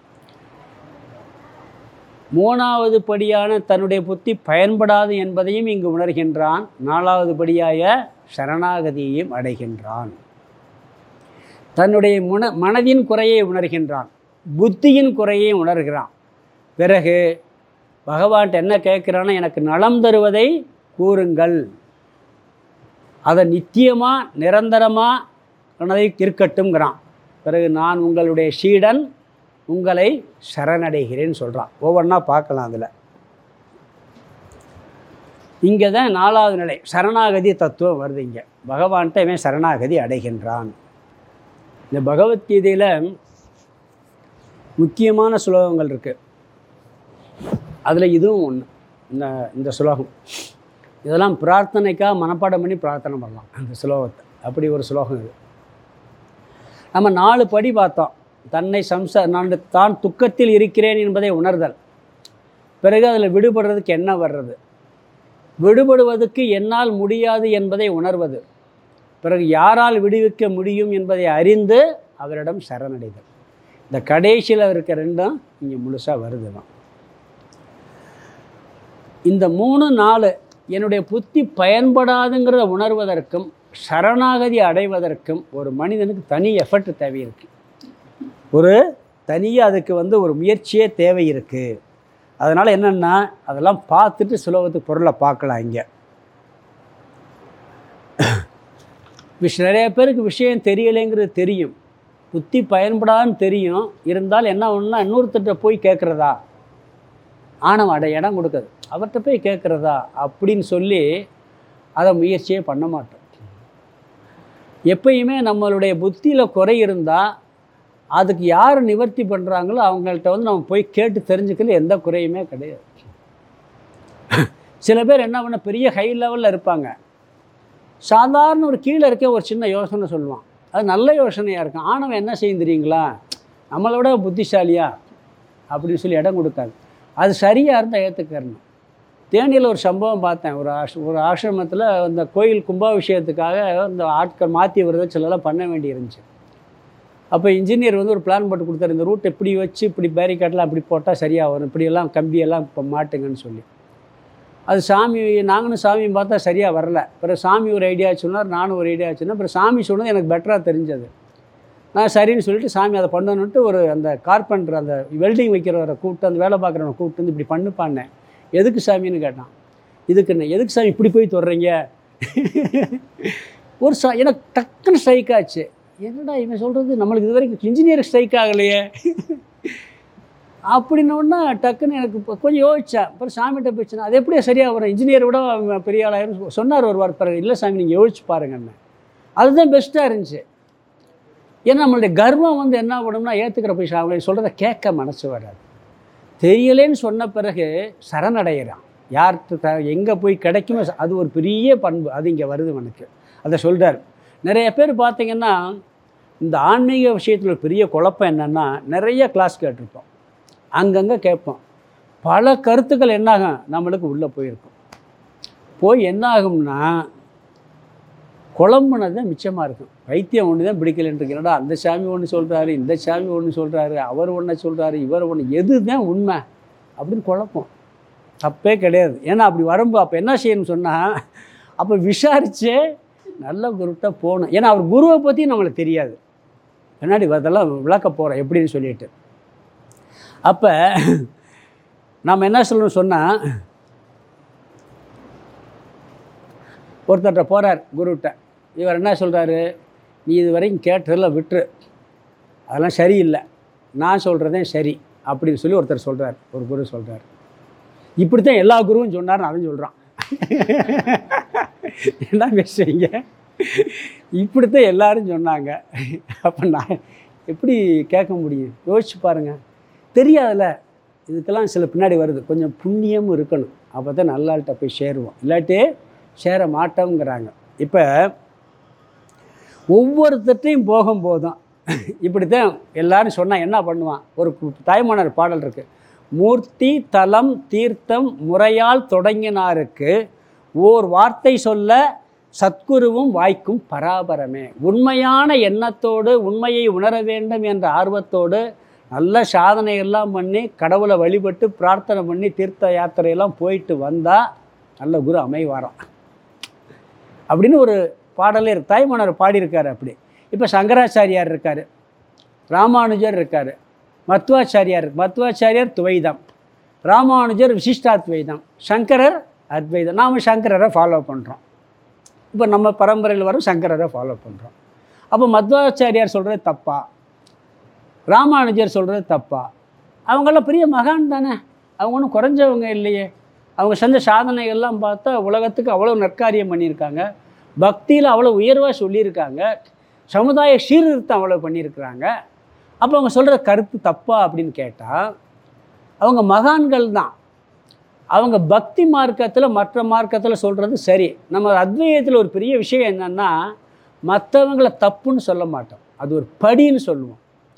மூணாவது படியான தன்னுடைய புத்தி பயன்படாது என்பதையும் இங்கு உணர்கின்றான் நாலாவது படியாய சரணாகதியையும் அடைகின்றான் தன்னுடைய முன மனதின் குறையை உணர்கின்றான் புத்தியின் குறையை உணர்கிறான் பிறகு பகவான்கிட்ட என்ன கேட்குறான்னா எனக்கு நலம் தருவதை கூறுங்கள் அதை நித்தியமாக நிரந்தரமாக இருக்கட்டும்ங்கிறான் பிறகு நான் உங்களுடைய சீடன் உங்களை சரணடைகிறேன்னு சொல்கிறான் ஒவ்வொன்றா பார்க்கலாம் அதில் இங்கே தான் நாலாவது நிலை சரணாகதி தத்துவம் வருது இங்கே பகவான்கிட்ட இவன் சரணாகதி அடைகின்றான் இந்த பகவத்கீதையில் முக்கியமான ஸ்லோகங்கள் இருக்குது அதில் இதுவும் ஒன்று இந்த இந்த ஸ்லோகம் இதெல்லாம் பிரார்த்தனைக்காக மனப்பாடம் பண்ணி பிரார்த்தனை பண்ணலாம் அந்த ஸ்லோகத்தை அப்படி ஒரு ஸ்லோகம் இது நம்ம நாலு படி பார்த்தோம் தன்னை சம்சா நான் தான் துக்கத்தில் இருக்கிறேன் என்பதை உணர்தல் பிறகு அதில் விடுபடுறதுக்கு என்ன வர்றது விடுபடுவதற்கு என்னால் முடியாது என்பதை உணர்வது பிறகு யாரால் விடுவிக்க முடியும் என்பதை அறிந்து அவரிடம் சரணடைதல் இந்த கடைசியில் இருக்க ரெண்டும் இங்கே முழுசாக வருது தான் இந்த மூணு நாலு என்னுடைய புத்தி பயன்படாதுங்கிறத உணர்வதற்கும் சரணாகதி அடைவதற்கும் ஒரு மனிதனுக்கு தனி எஃபர்ட் தேவை இருக்குது ஒரு தனியாக அதுக்கு வந்து ஒரு முயற்சியே தேவை இருக்குது அதனால் என்னென்னா அதெல்லாம் பார்த்துட்டு சுலபத்துக்கு பொருளை பார்க்கலாம் இங்கே விஷ் நிறைய பேருக்கு விஷயம் தெரியலைங்கிறது தெரியும் புத்தி பயன்படாதுன்னு தெரியும் இருந்தாலும் என்ன ஒன்றுனா இன்னொருத்தர்கிட்ட போய் கேட்குறதா ஆணவம் அட இடம் கொடுக்குது அவர்கிட்ட போய் கேட்குறதா அப்படின்னு சொல்லி அதை முயற்சியே பண்ண மாட்டோம் எப்பயுமே நம்மளுடைய புத்தியில் குறை இருந்தால் அதுக்கு யார் நிவர்த்தி பண்ணுறாங்களோ அவங்கள்ட்ட வந்து நம்ம போய் கேட்டு தெரிஞ்சுக்கல எந்த குறையுமே கிடையாது சில பேர் என்ன பண்ண பெரிய ஹை லெவலில் இருப்பாங்க சாதாரண ஒரு கீழே இருக்க ஒரு சின்ன யோசனை சொல்லுவான் அது நல்ல யோசனையாக இருக்கும் ஆணவன் என்ன செய்யும் தெரியுங்களா நம்மளை விட புத்திசாலியா அப்படின்னு சொல்லி இடம் கொடுக்காது அது சரியாக இருந்தால் ஏற்றுக்கறணும் தேனியில் ஒரு சம்பவம் பார்த்தேன் ஒரு ஆஷ் ஒரு ஆசிரமத்தில் இந்த கோயில் கும்பாபிஷேகத்துக்காக இந்த ஆட்கள் மாற்றி வருது சிலலாம் பண்ண வேண்டி இருந்துச்சு அப்போ இன்ஜினியர் வந்து ஒரு பிளான் போட்டு கொடுத்தாரு இந்த ரூட் இப்படி வச்சு இப்படி பேரிகார்டெலாம் அப்படி போட்டால் சரியாக வரும் இப்படியெல்லாம் கம்பியெல்லாம் இப்போ மாட்டுங்கன்னு சொல்லி அது சாமி நாங்களும் சாமியும் பார்த்தா சரியாக வரல பிறகு சாமி ஒரு ஐடியா சொன்னார் நானும் ஒரு ஐடியா சொன்னேன் அப்புறம் சாமி சொன்னது எனக்கு பெட்டராக தெரிஞ்சது நான் சரின்னு சொல்லிட்டு சாமி அதை பண்ணணுன்ட்டு ஒரு அந்த கார்பெண்டர் அந்த வெல்டிங் வைக்கிறவரை கூப்பிட்டு அந்த வேலை பார்க்குறவனை கூப்பிட்டு வந்து இப்படி பண்ணுப்பான்னேன் எதுக்கு சாமின்னு கேட்டான் இதுக்குன்னு எதுக்கு சாமி இப்படி போய் தொடுறீங்க ஒரு சா எனக்கு டக்குன்னு ஸ்ட்ரைக் ஆச்சு என்னடா இவன் சொல்கிறது நம்மளுக்கு இது வரைக்கும் இன்ஜினியர் ஸ்ட்ரைக் ஆகலையே அப்படின்னோடனே டக்குன்னு எனக்கு இப்போ கொஞ்சம் யோசிச்சேன் அப்புறம் சாமிகிட்ட போச்சுன்னா அது எப்படியே சரியாக வரும் இன்ஜினியரை விட அவன் பெரிய ஆளாயிரும் சொன்னார் ஒரு வாரம் பிறகு இல்லை சாமி நீங்கள் யோசிச்சு பாருங்கன்னு அதுதான் பெஸ்ட்டாக இருந்துச்சு ஏன்னா நம்மளுடைய கர்வம் வந்து என்ன பண்ணும்னா ஏற்றுக்கிற போய் அவங்க சொல்கிறத கேட்க மனசு வராது தெரியலேன்னு சொன்ன பிறகு சரணடைகிறான் யார்கிட்ட த எங்கே போய் கிடைக்குமோ அது ஒரு பெரிய பண்பு அது இங்கே வருது எனக்கு அதை சொல்கிறார் நிறைய பேர் பார்த்தீங்கன்னா இந்த ஆன்மீக விஷயத்தில் ஒரு பெரிய குழப்பம் என்னென்னா நிறைய கிளாஸ் கேட்டிருப்போம் அங்கங்கே கேட்போம் பல கருத்துக்கள் என்னாகும் நம்மளுக்கு உள்ளே போயிருக்கும் போய் என்ன ஆகும்னா குழம்புனது தான் மிச்சமாக இருக்கும் வைத்தியம் ஒன்று தான் பிடிக்கலன்றீங்களா அந்த சாமி ஒன்று சொல்கிறாரு இந்த சாமி ஒன்று சொல்கிறாரு அவர் ஒன்றை சொல்கிறாரு இவர் ஒன்று எது தான் உண்மை அப்படின்னு குழப்பம் தப்பே கிடையாது ஏன்னா அப்படி வரும்போது அப்போ என்ன செய்யணும்னு சொன்னால் அப்போ விசாரிச்சே நல்ல குருட்ட போகணும் ஏன்னா அவர் குருவை பற்றி நம்மளுக்கு தெரியாது பின்னாடி அதெல்லாம் விளக்க போகிறோம் எப்படின்னு சொல்லிட்டு அப்போ நாம் என்ன சொல்லணும்னு சொன்னால் ஒருத்தர்கிட்ட போகிறார் குருகிட்ட இவர் என்ன சொல்கிறாரு நீ இது வரைக்கும் கேட்டதில் விட்டுரு அதெல்லாம் சரியில்லை நான் சொல்கிறதே சரி அப்படின்னு சொல்லி ஒருத்தர் சொல்கிறார் ஒரு குரு சொல்கிறார் இப்படி தான் எல்லா குருவும் சொன்னார்னு அவன் சொல்கிறான் என்ன பேசுறீங்க இப்படித்தான் எல்லாரும் சொன்னாங்க அப்போ நான் எப்படி கேட்க முடியும் யோசிச்சு பாருங்கள் தெரியாதுல்ல இதுக்கெல்லாம் சில பின்னாடி வருது கொஞ்சம் புண்ணியமும் இருக்கணும் அப்போ தான் நல்லாள்கிட்ட போய் சேருவோம் இல்லாட்டி சேர மாட்டோங்கிறாங்க இப்போ ஒவ்வொருத்தட்டையும் போகும்போதும் இப்படித்தான் எல்லாரும் சொன்னால் என்ன பண்ணுவான் ஒரு தாய்மானர் பாடல் இருக்குது மூர்த்தி தலம் தீர்த்தம் முறையால் தொடங்கினாருக்கு ஓர் வார்த்தை சொல்ல சத்குருவும் வாய்க்கும் பராபரமே உண்மையான எண்ணத்தோடு உண்மையை உணர வேண்டும் என்ற ஆர்வத்தோடு நல்ல சாதனையெல்லாம் பண்ணி கடவுளை வழிபட்டு பிரார்த்தனை பண்ணி தீர்த்த யாத்திரையெல்லாம் போயிட்டு வந்தால் நல்ல குரு அமைவாராம் அப்படின்னு ஒரு பாடலே இருக்கு தாய்மன்னர் பாடியிருக்காரு அப்படி இப்போ சங்கராச்சாரியார் இருக்கார் ராமானுஜர் இருக்கார் மத்வாச்சாரியார் இருக்கு மத்வாச்சாரியார் துவைதம் ராமானுஜர் விசிஷ்டாத்வைதம் சங்கரர் அத்வைதம் நாம் சங்கரரை ஃபாலோ பண்ணுறோம் இப்போ நம்ம பரம்பரையில் வரும் சங்கரரை ஃபாலோ பண்ணுறோம் அப்போ மத்வாச்சாரியார் சொல்கிறது தப்பா ராமானுஜர் சொல்கிறது தப்பா அவங்களாம் பெரிய மகான் தானே அவங்க ஒன்றும் குறைஞ்சவங்க இல்லையே அவங்க செஞ்ச சாதனைகள்லாம் பார்த்தா உலகத்துக்கு அவ்வளோ நற்காரியம் பண்ணியிருக்காங்க பக்தியில் அவ்வளோ உயர்வாக சொல்லியிருக்காங்க சமுதாய சீர்திருத்தம் அவ்வளோ பண்ணியிருக்கிறாங்க அப்போ அவங்க சொல்கிற கருத்து தப்பா அப்படின்னு கேட்டால் அவங்க மகான்கள் தான் அவங்க பக்தி மார்க்கத்தில் மற்ற மார்க்கத்தில் சொல்கிறது சரி நம்ம அத்வைதத்தில் ஒரு பெரிய விஷயம் என்னென்னா மற்றவங்களை தப்புன்னு சொல்ல மாட்டோம் அது ஒரு படின்னு சொல்லுவோம்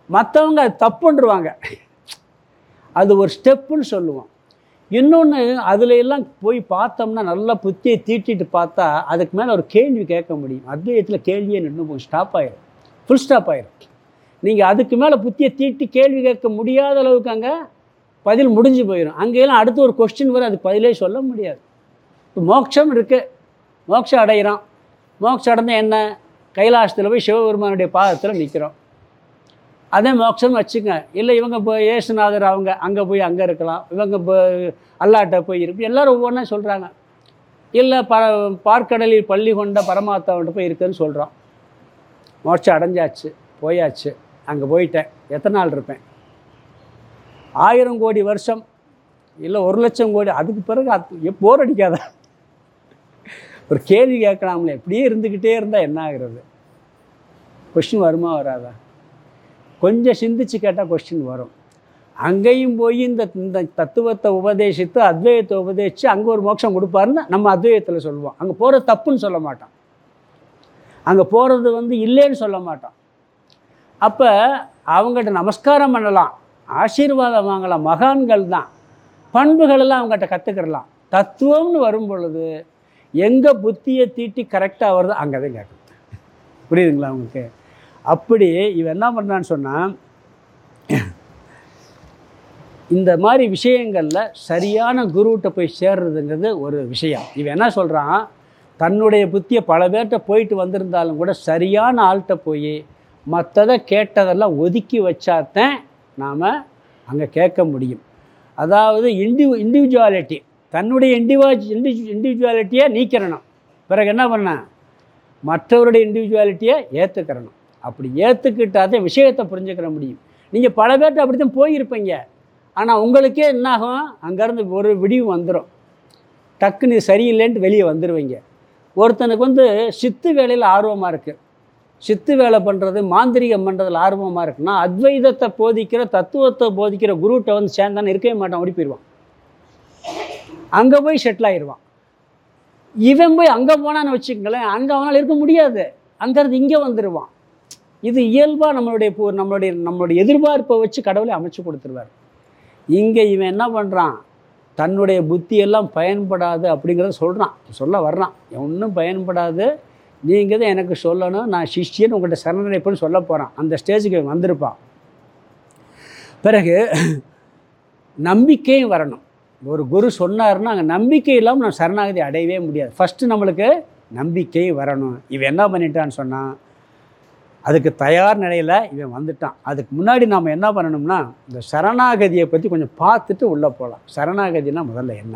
மற்றவங்க அது தப்புன்றுவாங்க அது ஒரு ஸ்டெப்புன்னு சொல்லுவோம் இன்னொன்று அதுல எல்லாம் போய் பார்த்தோம்னா நல்லா புத்தியை தீட்டிட்டு பார்த்தா அதுக்கு மேலே ஒரு கேள்வி கேட்க முடியும் அத்வைதத்தில் கேள்வியே நின்று போய் ஸ்டாப் ஆயிரும் ஃபுல் ஸ்டாப் ஆயிரும் நீங்கள் அதுக்கு மேலே புத்தியை தீட்டி கேள்வி கேட்க முடியாத அளவுக்கு அங்கே பதில் முடிஞ்சு போயிடும் அங்கெல்லாம் அடுத்து ஒரு கொஸ்டின் வரும் அதுக்கு பதிலே சொல்ல முடியாது இப்போ மோட்சம் இருக்குது மோட்சம் அடைகிறோம் மோட்சம் அடைந்தால் என்ன கைலாசத்தில் போய் சிவபெருமானுடைய பாதத்தில் நிற்கிறோம் அதே மோட்சம் வச்சுங்க இல்லை இவங்க இப்போ ஏசுநாதர் அவங்க அங்கே போய் அங்கே இருக்கலாம் இவங்க இப்போ அல்லாட்ட போய் இருக்கு எல்லாரும் ஒவ்வொன்றா சொல்கிறாங்க இல்லை ப பார்க்கடலில் பள்ளி கொண்ட பரமாத்தாவன்ட்ட போய் இருக்குன்னு சொல்கிறோம் மோட்சம் அடைஞ்சாச்சு போயாச்சு அங்கே போயிட்டேன் எத்தனை நாள் இருப்பேன் ஆயிரம் கோடி வருஷம் இல்லை ஒரு லட்சம் கோடி அதுக்கு பிறகு அது போர் அடிக்காதா ஒரு கேள்வி கேட்கலாம்ல இப்படியே இருந்துக்கிட்டே இருந்தால் என்ன ஆகுறது கொஷின் வருமா வராதா கொஞ்சம் சிந்திச்சு கேட்டால் கொஸ்டின் வரும் அங்கேயும் போய் இந்த இந்த தத்துவத்தை உபதேசித்து அத்வைதத்தை உபதேசித்து அங்கே ஒரு மோட்சம் கொடுப்பாருன்னு நம்ம அத்வைதத்தில் சொல்லுவோம் அங்கே போகிறது தப்புன்னு சொல்ல மாட்டோம் அங்கே போகிறது வந்து இல்லைன்னு சொல்ல மாட்டோம் அப்போ அவங்ககிட்ட நமஸ்காரம் பண்ணலாம் ஆசீர்வாதம் வாங்கலாம் மகான்கள் தான் பண்புகளெல்லாம் அவங்ககிட்ட கற்றுக்கிடலாம் தத்துவம்னு வரும் பொழுது எங்கே புத்தியை தீட்டி கரெக்டாக வருதோ அங்கே தான் கேட்கணும் புரியுதுங்களா உங்களுக்கு அப்படி இவன் என்ன பண்ணுறான்னு சொன்னால் இந்த மாதிரி விஷயங்களில் சரியான குருகிட்ட போய் சேர்றதுங்கிறது ஒரு விஷயம் இவன் என்ன சொல்கிறான் தன்னுடைய புத்தியை பல பேர்கிட்ட போயிட்டு வந்திருந்தாலும் கூட சரியான ஆள்கிட்ட போய் மற்றதை கேட்டதெல்லாம் ஒதுக்கி வச்சாதான் நாம் அங்கே கேட்க முடியும் அதாவது இண்டி இண்டிவிஜுவாலிட்டி தன்னுடைய இண்டிவா இண்டி இண்டிவிஜுவாலிட்டியை நீக்கிறணும் பிறகு என்ன பண்ண மற்றவருடைய இண்டிவிஜுவாலிட்டியை ஏற்றுக்கிறணும் அப்படி ஏற்றுக்கிட்டாதே விஷயத்தை புரிஞ்சுக்கிற முடியும் நீங்கள் பல பேர்கிட்ட அப்படி தான் போயிருப்பீங்க ஆனால் உங்களுக்கே என்னாகும் அங்கேருந்து ஒரு விடிவு வந்துடும் டக்குன்னு இது சரியில்லைன்ட்டு வெளியே வந்துடுவீங்க ஒருத்தனுக்கு வந்து சித்து வேலையில் ஆர்வமாக இருக்குது சித்து வேலை பண்ணுறது மாந்திரிகம் பண்ணுறதுல ஆர்வமாக இருக்குன்னா அத்வைதத்தை போதிக்கிற தத்துவத்தை போதிக்கிற குருகிட்ட வந்து சேர்ந்தானே இருக்கவே மாட்டான் ஓடி போயிடுவான் அங்கே போய் செட்டில் ஆயிடுவான் இவன் போய் அங்கே போனான்னு வச்சுக்கங்களேன் அங்கே அவனால் இருக்க முடியாது அங்கேருந்து இங்கே வந்துடுவான் இது இயல்பாக நம்மளுடைய போ- நம்மளுடைய நம்மளுடைய எதிர்பார்ப்பை வச்சு கடவுளை அமைச்சு கொடுத்துருவார் இங்கே இவன் என்ன பண்ணுறான் தன்னுடைய புத்தியெல்லாம் பயன்படாது அப்படிங்கிறத சொல்கிறான் சொல்ல வர்றான் ஒன்றும் பயன்படாது நீங்கள் தான் எனக்கு சொல்லணும் நான் சிஷ்யன் உங்கள்கிட்ட சரணடைப்புன்னு சொல்ல போகிறான் அந்த ஸ்டேஜுக்கு இவன் வந்திருப்பான் பிறகு நம்பிக்கையும் வரணும் ஒரு குரு சொன்னாருன்னா அங்கே நம்பிக்கை இல்லாமல் நான் சரணாகதி அடையவே முடியாது ஃபஸ்ட்டு நம்மளுக்கு நம்பிக்கை வரணும் இவன் என்ன பண்ணிட்டான்னு சொன்னான் அதுக்கு தயார் நிலையில் இவன் வந்துட்டான் அதுக்கு முன்னாடி நாம் என்ன பண்ணணும்னா இந்த சரணாகதியை பற்றி கொஞ்சம் பார்த்துட்டு உள்ளே போகலாம் சரணாகதினா முதல்ல என்ன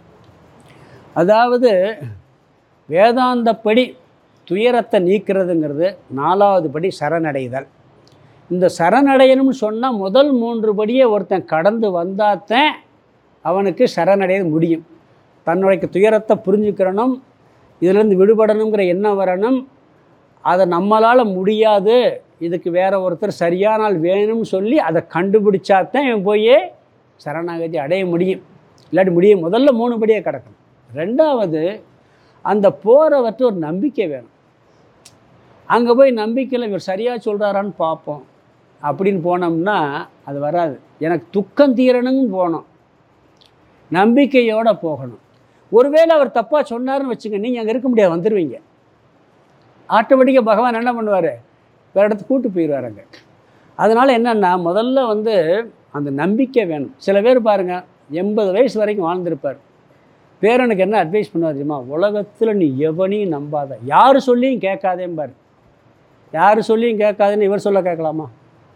அதாவது வேதாந்தப்படி துயரத்தை நீக்கிறதுங்கிறது நாலாவது படி சரணடைதல் இந்த சரணடையணும்னு சொன்னால் முதல் மூன்று படியை ஒருத்தன் கடந்து வந்தாத்தான் அவனுக்கு சரணடைய முடியும் தன்னுடைய துயரத்தை புரிஞ்சுக்கிறணும் இதிலேருந்து விடுபடணுங்கிற எண்ணம் வரணும் அதை நம்மளால் முடியாது இதுக்கு வேற ஒருத்தர் சரியான ஆள் வேணும்னு சொல்லி அதை கண்டுபிடிச்சாதான் இவன் போய் சரணாகதி அடைய முடியும் இல்லாட்டி முடியும் முதல்ல மூணு படியே கிடக்கணும் ரெண்டாவது அந்த போகிறவற்ற ஒரு நம்பிக்கை வேணும் அங்கே போய் நம்பிக்கையில் இவர் சரியாக சொல்கிறாரான்னு பார்ப்போம் அப்படின்னு போனோம்னா அது வராது எனக்கு துக்கம் தீரணும்னு போனோம் நம்பிக்கையோடு போகணும் ஒருவேளை அவர் தப்பாக சொன்னாருன்னு வச்சுங்க நீங்கள் அங்கே இருக்க முடியாது வந்துடுவீங்க ஆட்டோமேட்டிக்காக பகவான் என்ன பண்ணுவார் வேறு இடத்துக்கு கூட்டு போயிடுவார் அங்கே அதனால் என்னென்னா முதல்ல வந்து அந்த நம்பிக்கை வேணும் சில பேர் பாருங்கள் எண்பது வயசு வரைக்கும் வாழ்ந்திருப்பார் பேரனுக்கு என்ன அட்வைஸ் பண்ணுவார் தெரியுமா உலகத்தில் நீ எவனையும் நம்பாத யார் சொல்லியும் கேட்காதேம்பார் யார் சொல்லியும் கேட்காதுன்னு இவர் சொல்ல கேட்கலாமா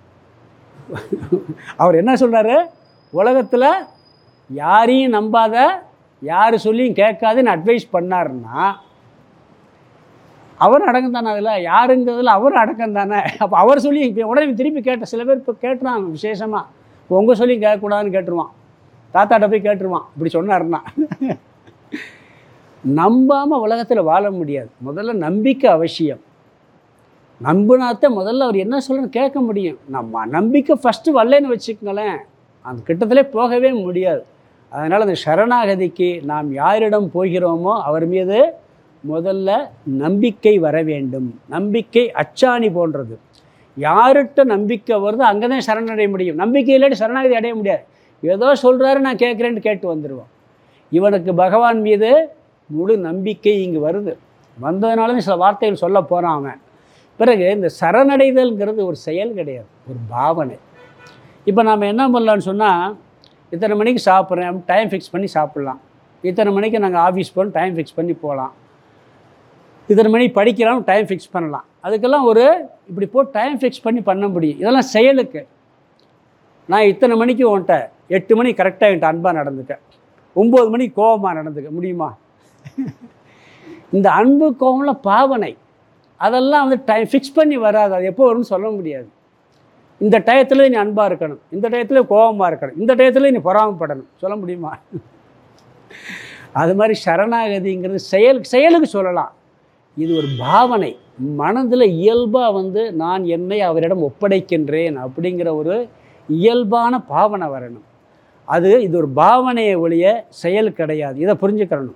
அவர் என்ன சொல்றாரு உலகத்தில் யாரையும் நம்பாத யார் சொல்லியும் கேட்காதுன்னு அட்வைஸ் பண்ணாருன்னா அவர் அடக்கம் தானே அதில் யாருங்கிறதுல அவர் அடக்கம் தானே அப்போ அவர் சொல்லி இப்போ உடனே திருப்பி கேட்ட சில பேர் இப்போ கேட்டுறான் விசேஷமாக இப்போ உங்கள் சொல்லி கேட்கக்கூடாதுன்னு கேட்டுருவான் தாத்தாட்ட போய் கேட்டுருவான் இப்படி சொன்னாருன்னா நம்பாமல் உலகத்தில் வாழ முடியாது முதல்ல நம்பிக்கை அவசியம் நம்பினாத்தான் முதல்ல அவர் என்ன சொல்லணும்னு கேட்க முடியும் நம்ம நம்பிக்கை ஃபஸ்ட்டு வரலன்னு வச்சுக்கங்களேன் அந்த கிட்டத்திலே போகவே முடியாது அதனால் அந்த சரணாகதிக்கு நாம் யாரிடம் போகிறோமோ அவர் மீது முதல்ல நம்பிக்கை வர வேண்டும் நம்பிக்கை அச்சாணி போன்றது யார்கிட்ட நம்பிக்கை வருதோ அங்கே தான் சரணடைய முடியும் நம்பிக்கை இல்லாட்டி சரணாகதி அடைய முடியாது ஏதோ சொல்கிறாரு நான் கேட்குறேன்னு கேட்டு வந்துடுவோம் இவனுக்கு பகவான் மீது முழு நம்பிக்கை இங்கு வருது வந்ததுனால தான் சில வார்த்தைகள் சொல்ல போகிறான் அவன் பிறகு இந்த சரணடைதல்ங்கிறது ஒரு செயல் கிடையாது ஒரு பாவனை இப்போ நாம் என்ன பண்ணலான்னு சொன்னால் இத்தனை மணிக்கு சாப்பிட்றேன் டைம் ஃபிக்ஸ் பண்ணி சாப்பிட்லாம் இத்தனை மணிக்கு நாங்கள் ஆஃபீஸ் போகணும் டைம் ஃபிக்ஸ் பண்ணி போகலாம் இத்தனை மணிக்கு படிக்கலாம் டைம் ஃபிக்ஸ் பண்ணலாம் அதுக்கெல்லாம் ஒரு இப்படி போட்டு டைம் ஃபிக்ஸ் பண்ணி பண்ண முடியும் இதெல்லாம் செயலுக்கு நான் இத்தனை மணிக்கு உன்ட்ட எட்டு மணி கரெக்டாக என்கிட்ட அன்பாக நடந்துட்டேன் ஒம்பது மணிக்கு கோபமாக நடந்துக்க முடியுமா இந்த அன்பு கோபம்லாம் பாவனை அதெல்லாம் வந்து டைம் ஃபிக்ஸ் பண்ணி வராது அது எப்போ வரும்னு சொல்ல முடியாது இந்த டயத்தில் நீ அன்பாக இருக்கணும் இந்த டயத்தில் கோபமாக இருக்கணும் இந்த டயத்தில் நீ பொறாமப்படணும் சொல்ல முடியுமா அது மாதிரி சரணாகதிங்கிறது செயல் செயலுக்கு சொல்லலாம் இது ஒரு பாவனை மனதில் இயல்பாக வந்து நான் என்னை அவரிடம் ஒப்படைக்கின்றேன் அப்படிங்கிற ஒரு இயல்பான பாவனை வரணும் அது இது ஒரு பாவனையை ஒழிய செயல் கிடையாது இதை புரிஞ்சுக்கிறணும்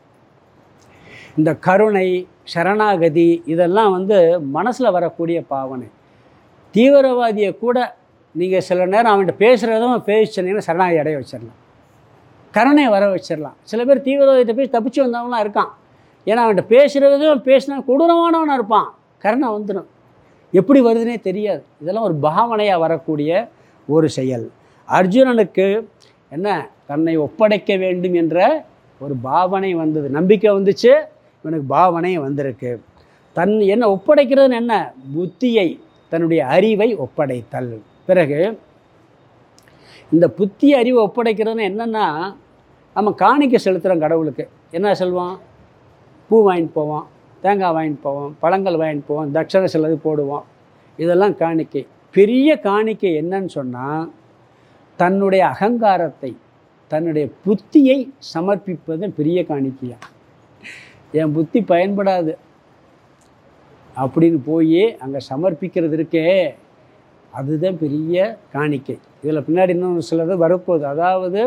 இந்த கருணை சரணாகதி இதெல்லாம் வந்து மனசில் வரக்கூடிய பாவனை தீவிரவாதியை கூட நீங்கள் சில நேரம் அவன்கிட்ட பேசுகிறதும் பேசிச்சனீங்கன்னா சரணாகதி அடைய வச்சிடலாம் கருணையை வர வச்சிடலாம் சில பேர் தீவிரவாதத்தை பேசி தப்பிச்சு வந்தவங்களாம் இருக்கான் ஏன்னா அவன்கிட்ட பேசுகிறதும் பேசினா கொடூரமானவனாக இருப்பான் கருணை வந்துடும் எப்படி வருதுன்னே தெரியாது இதெல்லாம் ஒரு பாவனையாக வரக்கூடிய ஒரு செயல் அர்ஜுனனுக்கு என்ன தன்னை ஒப்படைக்க வேண்டும் என்ற ஒரு பாவனை வந்தது நம்பிக்கை வந்துச்சு இவனுக்கு பாவனை வந்திருக்கு தன் என்ன ஒப்படைக்கிறதுன்னு என்ன புத்தியை தன்னுடைய அறிவை ஒப்படைத்தல் பிறகு இந்த புத்தி அறிவை ஒப்படைக்கிறதுன்னு என்னென்னா நம்ம காணிக்கை செலுத்துகிறோம் கடவுளுக்கு என்ன செல்வோம் பூ வாங்கிட்டு போவோம் தேங்காய் வாங்கிட்டு போவோம் பழங்கள் வாங்கிட்டு போவோம் தட்சணை சிலது போடுவோம் இதெல்லாம் காணிக்கை பெரிய காணிக்கை என்னன்னு சொன்னால் தன்னுடைய அகங்காரத்தை தன்னுடைய புத்தியை சமர்ப்பிப்பது பெரிய காணிக்கையா என் புத்தி பயன்படாது அப்படின்னு போய் அங்கே சமர்ப்பிக்கிறது இருக்கே அதுதான் பெரிய காணிக்கை இதில் பின்னாடி இன்னும் சிலது வரப்போகுது அதாவது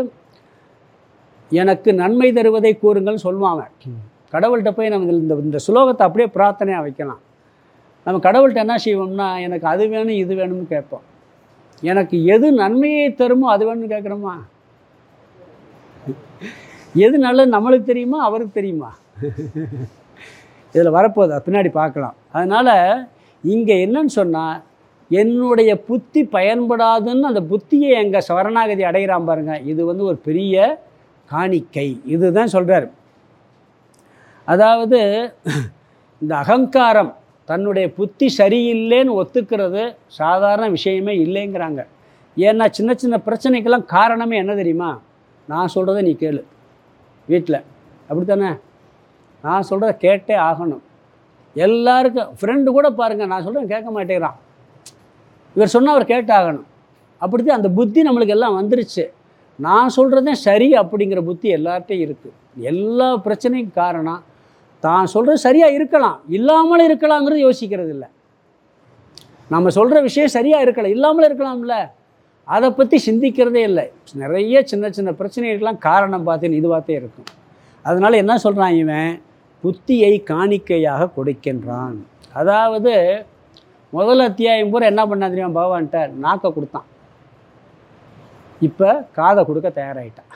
எனக்கு நன்மை தருவதை கூறுங்கள்னு சொல்லுவான் அவன் கடவுள்கிட்ட போய் நம்ம இந்த இந்த சுலோகத்தை அப்படியே பிரார்த்தனையாக வைக்கலாம் நம்ம கடவுள்கிட்ட என்ன செய்வோம்னா எனக்கு அது வேணும் இது வேணும்னு கேட்போம் எனக்கு எது நன்மையை தருமோ அது வேணும்னு கேட்குறோமா எது நல்லது நம்மளுக்கு தெரியுமா அவருக்கு தெரியுமா இதில் வரப்போகுது அது பின்னாடி பார்க்கலாம் அதனால் இங்கே என்னன்னு சொன்னால் என்னுடைய புத்தி பயன்படாதுன்னு அந்த புத்தியை எங்கள் சரணாகதி அடைகிறான் பாருங்க இது வந்து ஒரு பெரிய காணிக்கை இதுதான் சொல்கிறார் அதாவது இந்த அகங்காரம் தன்னுடைய புத்தி சரியில்லைன்னு ஒத்துக்கிறது சாதாரண விஷயமே இல்லைங்கிறாங்க ஏன்னா சின்ன சின்ன பிரச்சனைக்கெல்லாம் காரணமே என்ன தெரியுமா நான் சொல்கிறத நீ கேளு வீட்டில் அப்படி தானே நான் சொல்கிறத கேட்டே ஆகணும் எல்லாருக்கும் ஃப்ரெண்டு கூட பாருங்கள் நான் சொல்கிறேன் கேட்க மாட்டேங்கிறான் இவர் சொன்னால் அவர் கேட்டு ஆகணும் அப்படித்தான் அந்த புத்தி நம்மளுக்கு எல்லாம் வந்துருச்சு நான் சொல்கிறதே சரி அப்படிங்கிற புத்தி எல்லார்ட்டையும் இருக்குது எல்லா பிரச்சனைக்கும் காரணம் தான் சொல்கிறது சரியாக இருக்கலாம் இல்லாமல் இருக்கலாங்கிறது யோசிக்கிறது இல்லை நம்ம சொல்கிற விஷயம் சரியாக இருக்கலாம் இல்லாமல் இருக்கலாம்ல அதை பற்றி சிந்திக்கிறதே இல்லை நிறைய சின்ன சின்ன பிரச்சனைகளுக்கெல்லாம் காரணம் பார்த்தீங்கன்னு இதுவாகத்தே இருக்கும் அதனால் என்ன சொல்கிறான் இவன் புத்தியை காணிக்கையாக கொடுக்கின்றான் அதாவது முதல் அத்தியாயம் பூரா என்ன பண்ணா தெரியுமா பகவான்கிட்ட நாக்கை கொடுத்தான் இப்போ காதை கொடுக்க தயாராகிட்டான்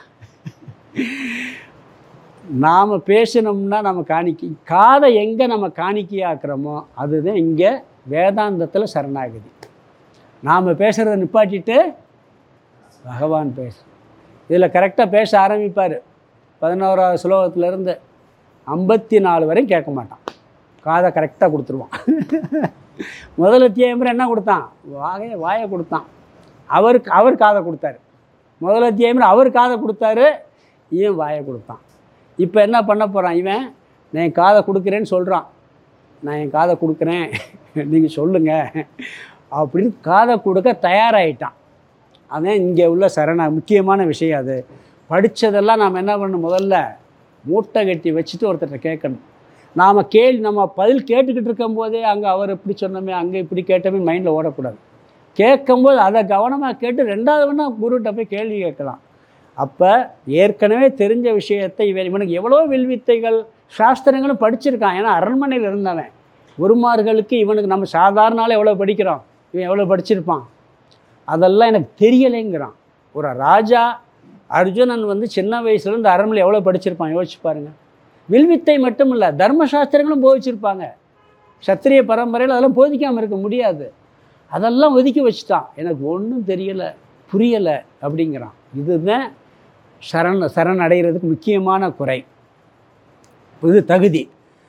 நாம் பேசினோம்னா நம்ம காணிக்கை காதை எங்கே நம்ம காணிக்கையாக்குறோமோ அதுதான் இங்கே வேதாந்தத்தில் சரணாகதி நாம் பேசுகிறத நிப்பாட்டிட்டு பகவான் பேச இதில் கரெக்டாக பேச ஆரம்பிப்பார் பதினோராவது ஸ்லோகத்திலேருந்து ஐம்பத்தி நாலு வரையும் கேட்க மாட்டான் காதை கரெக்டாக கொடுத்துருவான் முதல் அத்தியாயம் என்ன கொடுத்தான் வாயை வாயை கொடுத்தான் அவருக்கு அவர் காதை கொடுத்தாரு முதல் அத்தியாயம் அவர் காதை கொடுத்தாரு இவன் வாயை கொடுத்தான் இப்போ என்ன பண்ண போகிறான் இவன் நான் என் காதை கொடுக்குறேன்னு சொல்கிறான் நான் என் காதை கொடுக்குறேன் நீங்கள் சொல்லுங்கள் அப்படின்னு காதை கொடுக்க தயாராகிட்டான் அதான் இங்கே உள்ள சரண முக்கியமான விஷயம் அது படித்ததெல்லாம் நாம் என்ன பண்ணணும் முதல்ல மூட்டை கட்டி வச்சுட்டு ஒருத்தர்கிட்ட கேட்கணும் நாம் கேள்வி நம்ம பதில் கேட்டுக்கிட்டு இருக்கும்போதே அங்கே அவர் இப்படி சொன்னோமே அங்கே இப்படி கேட்டோமே மைண்டில் ஓடக்கூடாது கேட்கும்போது அதை கவனமாக கேட்டு ரெண்டாவது வேணால் குருகிட்ட போய் கேள்வி கேட்கலாம் அப்போ ஏற்கனவே தெரிஞ்ச விஷயத்தை இவன் இவனுக்கு எவ்வளோ வில்வித்தைகள் சாஸ்திரங்களும் படிச்சிருக்கான் ஏன்னா அரண்மனையில் இருந்தவன் குருமார்களுக்கு இவனுக்கு நம்ம சாதாரண ஆள் எவ்வளோ படிக்கிறோம் இவன் எவ்வளோ படிச்சிருப்பான் அதெல்லாம் எனக்கு தெரியலைங்கிறான் ஒரு ராஜா அர்ஜுனன் வந்து சின்ன வயசுல இந்த அரண்மனை எவ்வளோ படிச்சிருப்பான் யோசிச்சு பாருங்க வில்வித்தை மட்டும் இல்லை தர்மசாஸ்திரங்களும் போதிச்சிருப்பாங்க சத்திரிய பரம்பரையில் அதெல்லாம் போதிக்காமல் இருக்க முடியாது அதெல்லாம் ஒதுக்கி வச்சுட்டான் எனக்கு ஒன்றும் தெரியலை புரியலை அப்படிங்கிறான் இதுதான் சரண் சரண் அடைகிறதுக்கு முக்கியமான குறை இது தகுதி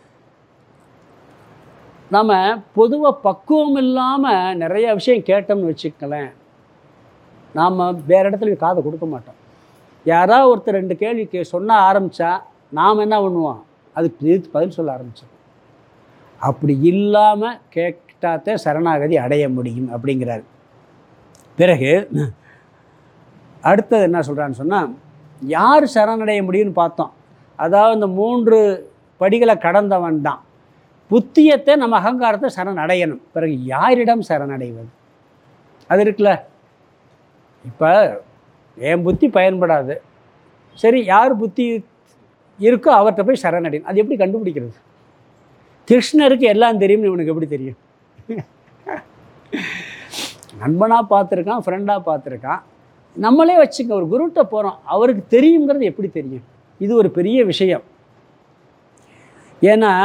நாம் பொதுவாக பக்குவம் இல்லாமல் நிறைய விஷயம் கேட்டோம்னு வச்சுக்கலேன் நாம் வேறு இடத்துல போய் காதை கொடுக்க மாட்டோம் யாராவது ஒருத்தர் ரெண்டு கேள்வி கே சொன்ன ஆரம்பித்தா நாம் என்ன பண்ணுவோம் அதுக்கு எதிர்த்து பதில் சொல்ல ஆரம்பிச்சோம் அப்படி இல்லாமல் கேட்டாத்தே சரணாகதி அடைய முடியும் அப்படிங்கிறார் பிறகு அடுத்தது என்ன சொல்கிறான்னு சொன்னால் யார் சரணடைய முடியும்னு பார்த்தோம் அதாவது இந்த மூன்று படிகளை கடந்தவன் தான் புத்தியத்தை நம்ம அகங்காரத்தை சரணடையணும் பிறகு யாரிடம் சரணடைவது அது இருக்குல்ல இப்போ என் புத்தி பயன்படாது சரி யார் புத்தி இருக்கோ அவர்கிட்ட போய் சரணடையும் அது எப்படி கண்டுபிடிக்கிறது கிருஷ்ணருக்கு எல்லாம் தெரியும்னு இவனுக்கு எப்படி தெரியும் நண்பனாக பார்த்துருக்கான் ஃப்ரெண்டாக பார்த்துருக்கான் நம்மளே வச்சுக்க ஒரு குருட்ட போகிறோம் அவருக்கு தெரியுங்கிறது எப்படி தெரியும் இது ஒரு பெரிய விஷயம் ஏன்னா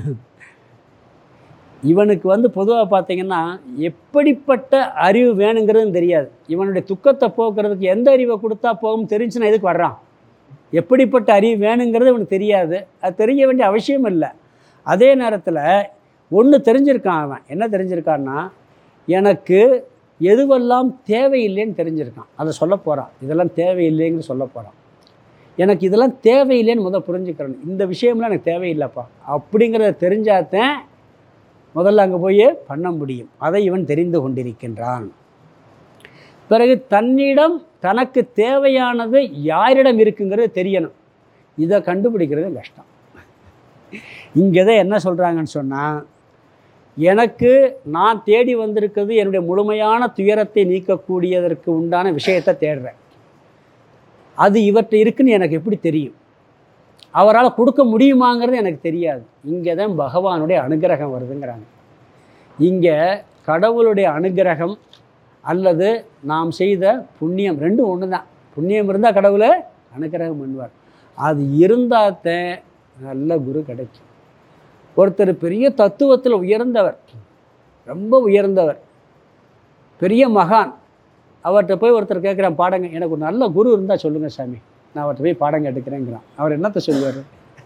இவனுக்கு வந்து பொதுவாக பார்த்தீங்கன்னா எப்படிப்பட்ட அறிவு வேணுங்கிறதும் தெரியாது இவனுடைய துக்கத்தை போக்குறதுக்கு எந்த அறிவை கொடுத்தா போகும் தெரிஞ்சுன்னா எதுக்கு வர்றான் எப்படிப்பட்ட அறிவு வேணுங்கிறது இவனுக்கு தெரியாது அது தெரிய வேண்டிய அவசியம் இல்லை அதே நேரத்தில் ஒன்று தெரிஞ்சிருக்கான் அவன் என்ன தெரிஞ்சிருக்கான்னா எனக்கு எதுவெல்லாம் தேவையில்லைன்னு தெரிஞ்சிருக்கான் அதை சொல்ல போகிறான் இதெல்லாம் தேவையில்லைன்னு சொல்ல போகிறான் எனக்கு இதெல்லாம் தேவையில்லைன்னு முதல் புரிஞ்சுக்கிறேன் இந்த விஷயம்லாம் எனக்கு தேவையில்லைப்பா அப்படிங்கிறத தெரிஞ்சாதான் முதல்ல அங்கே போய் பண்ண முடியும் அதை இவன் தெரிந்து கொண்டிருக்கின்றான் பிறகு தன்னிடம் தனக்கு தேவையானது யாரிடம் இருக்குங்கிறது தெரியணும் இதை கண்டுபிடிக்கிறது கஷ்டம் இங்கே தான் என்ன சொல்கிறாங்கன்னு சொன்னால் எனக்கு நான் தேடி வந்திருக்கிறது என்னுடைய முழுமையான துயரத்தை நீக்கக்கூடியதற்கு உண்டான விஷயத்தை தேடுறேன் அது இவற்றை இருக்குன்னு எனக்கு எப்படி தெரியும் அவரால் கொடுக்க முடியுமாங்கிறது எனக்கு தெரியாது இங்கே தான் பகவானுடைய அனுகிரகம் வருதுங்கிறாங்க இங்கே கடவுளுடைய அனுகிரகம் அல்லது நாம் செய்த புண்ணியம் ரெண்டும் ஒன்று தான் புண்ணியம் இருந்தால் கடவுளை அனுகிரகம் பண்ணுவார் அது இருந்தால் தான் நல்ல குரு கிடைக்கும் ஒருத்தர் பெரிய தத்துவத்தில் உயர்ந்தவர் ரொம்ப உயர்ந்தவர் பெரிய மகான் அவர்கிட்ட போய் ஒருத்தர் கேட்குறான் பாடங்க எனக்கு ஒரு நல்ல குரு இருந்தால் சொல்லுங்கள் சாமி நான் அவர்கிட்ட போய் பாடம் கேட்டுக்கிறேங்கிறான் அவர் என்னத்தை சொல்லுவார்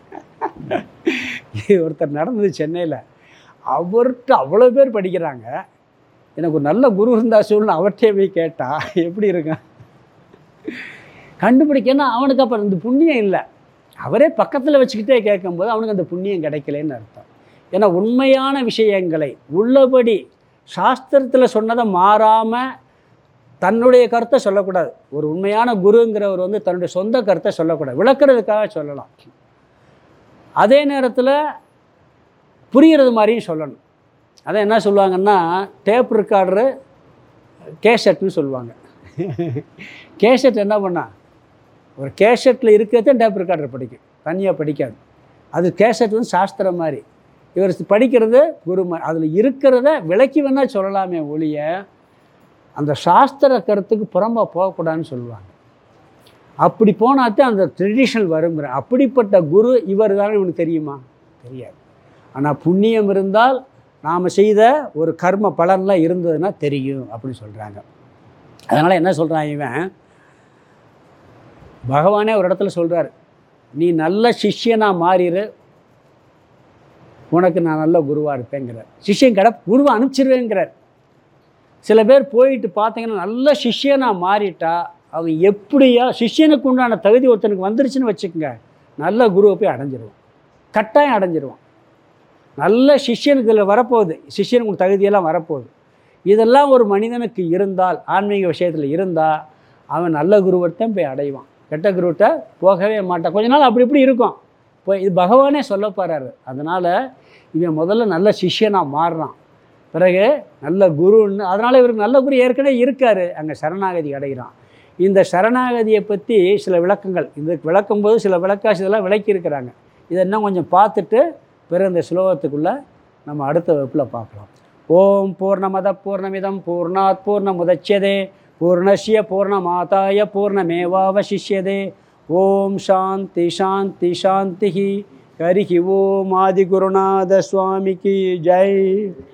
ஒருத்தர் நடந்தது சென்னையில் அவர்கிட்ட அவ்வளோ பேர் படிக்கிறாங்க எனக்கு ஒரு நல்ல குரு இருந்தால் சொல்லணும் அவர்கிட்டே போய் கேட்டால் எப்படி இருக்கும் கண்டுபிடிக்கன்னா அவனுக்கு அப்புறம் இந்த புண்ணியம் இல்லை அவரே பக்கத்தில் வச்சுக்கிட்டே கேட்கும்போது அவனுக்கு அந்த புண்ணியம் கிடைக்கலன்னு அர்த்தம் ஏன்னா உண்மையான விஷயங்களை உள்ளபடி சாஸ்திரத்தில் சொன்னதை மாறாமல் தன்னுடைய கருத்தை சொல்லக்கூடாது ஒரு உண்மையான குருங்கிறவர் வந்து தன்னுடைய சொந்த கருத்தை சொல்லக்கூடாது விளக்குறதுக்காக சொல்லலாம் அதே நேரத்தில் புரிகிறது மாதிரியும் சொல்லணும் அதை என்ன சொல்லுவாங்கன்னா டேப் ரெக்கார்டரு கேசட்னு சொல்லுவாங்க கேசட் என்ன பண்ணா ஒரு கேசட்டில் இருக்கிறத டேப் ரெக்கார்டர் படிக்கும் தனியாக படிக்காது அது கேசட் வந்து சாஸ்திரம் மாதிரி இவர் படிக்கிறது குரு மாதிரி அதில் இருக்கிறத விளக்கி வேணால் சொல்லலாமே ஒழிய அந்த சாஸ்திர கருத்துக்கு புறம்பா போகக்கூடாதுன்னு சொல்லுவாங்க அப்படி போனாத்தான் அந்த ட்ரெடிஷனல் வருங்கிற அப்படிப்பட்ட குரு இவர் தானே இவனுக்கு தெரியுமா தெரியாது ஆனால் புண்ணியம் இருந்தால் நாம் செய்த ஒரு கர்ம பலன்லாம் இருந்ததுன்னா தெரியும் அப்படின்னு சொல்கிறாங்க அதனால் என்ன சொல்கிறான் இவன் பகவானே ஒரு இடத்துல சொல்கிறார் நீ நல்ல சிஷ்யனாக மாறிடு உனக்கு நான் நல்ல குருவாக இருப்பேங்கிறார் சிஷ்யன் கடை குருவை அனுப்பிச்சிருவேங்கிறார் சில பேர் போயிட்டு பார்த்தீங்கன்னா நல்ல சிஷ்யனாக மாறிட்டா அவன் எப்படியா சிஷ்யனுக்கு உண்டான தகுதி ஒருத்தனுக்கு வந்துருச்சுன்னு வச்சுக்கோங்க நல்ல குருவை போய் அடைஞ்சிருவான் கட்டாயம் அடைஞ்சிருவான் நல்ல சிஷ்யனுக்கு இதில் வரப்போகுது சிஷ்யனுக்கு தகுதியெல்லாம் வரப்போகுது இதெல்லாம் ஒரு மனிதனுக்கு இருந்தால் ஆன்மீக விஷயத்தில் இருந்தால் அவன் நல்ல குருவட்டம் போய் அடைவான் கெட்ட குருவிட்ட போகவே மாட்டான் கொஞ்ச நாள் அப்படி இப்படி இருக்கும் இப்போ இது பகவானே சொல்ல போகிறாரு அதனால் இவன் முதல்ல நல்ல சிஷ்யனாக மாறுறான் பிறகு நல்ல குருன்னு அதனால் இவருக்கு நல்ல குரு ஏற்கனவே இருக்கார் அங்கே சரணாகதி அடைகிறான் இந்த சரணாகதியை பற்றி சில விளக்கங்கள் இதுக்கு விளக்கும்போது சில விளக்காசி இதெல்லாம் விளக்கி இருக்கிறாங்க இதை இன்னும் கொஞ்சம் பார்த்துட்டு பிறகு இந்த ஸ்லோகத்துக்குள்ளே நம்ம அடுத்த வகுப்பில் பார்க்கலாம் ஓம் பூர்ணமத பூர்ணமிதம் பூர்ணாத் பூர்ணமுதட்சியதே பூர்ணஸ்ய பூர்ணமாதாய பூர்ணமேவாவசிஷ்யதே ஓம் சாந்தி சாந்தி சாந்தி ஹரிஹி ஓம் ஆதிகுருநாத சுவாமிக்கு ஜெய்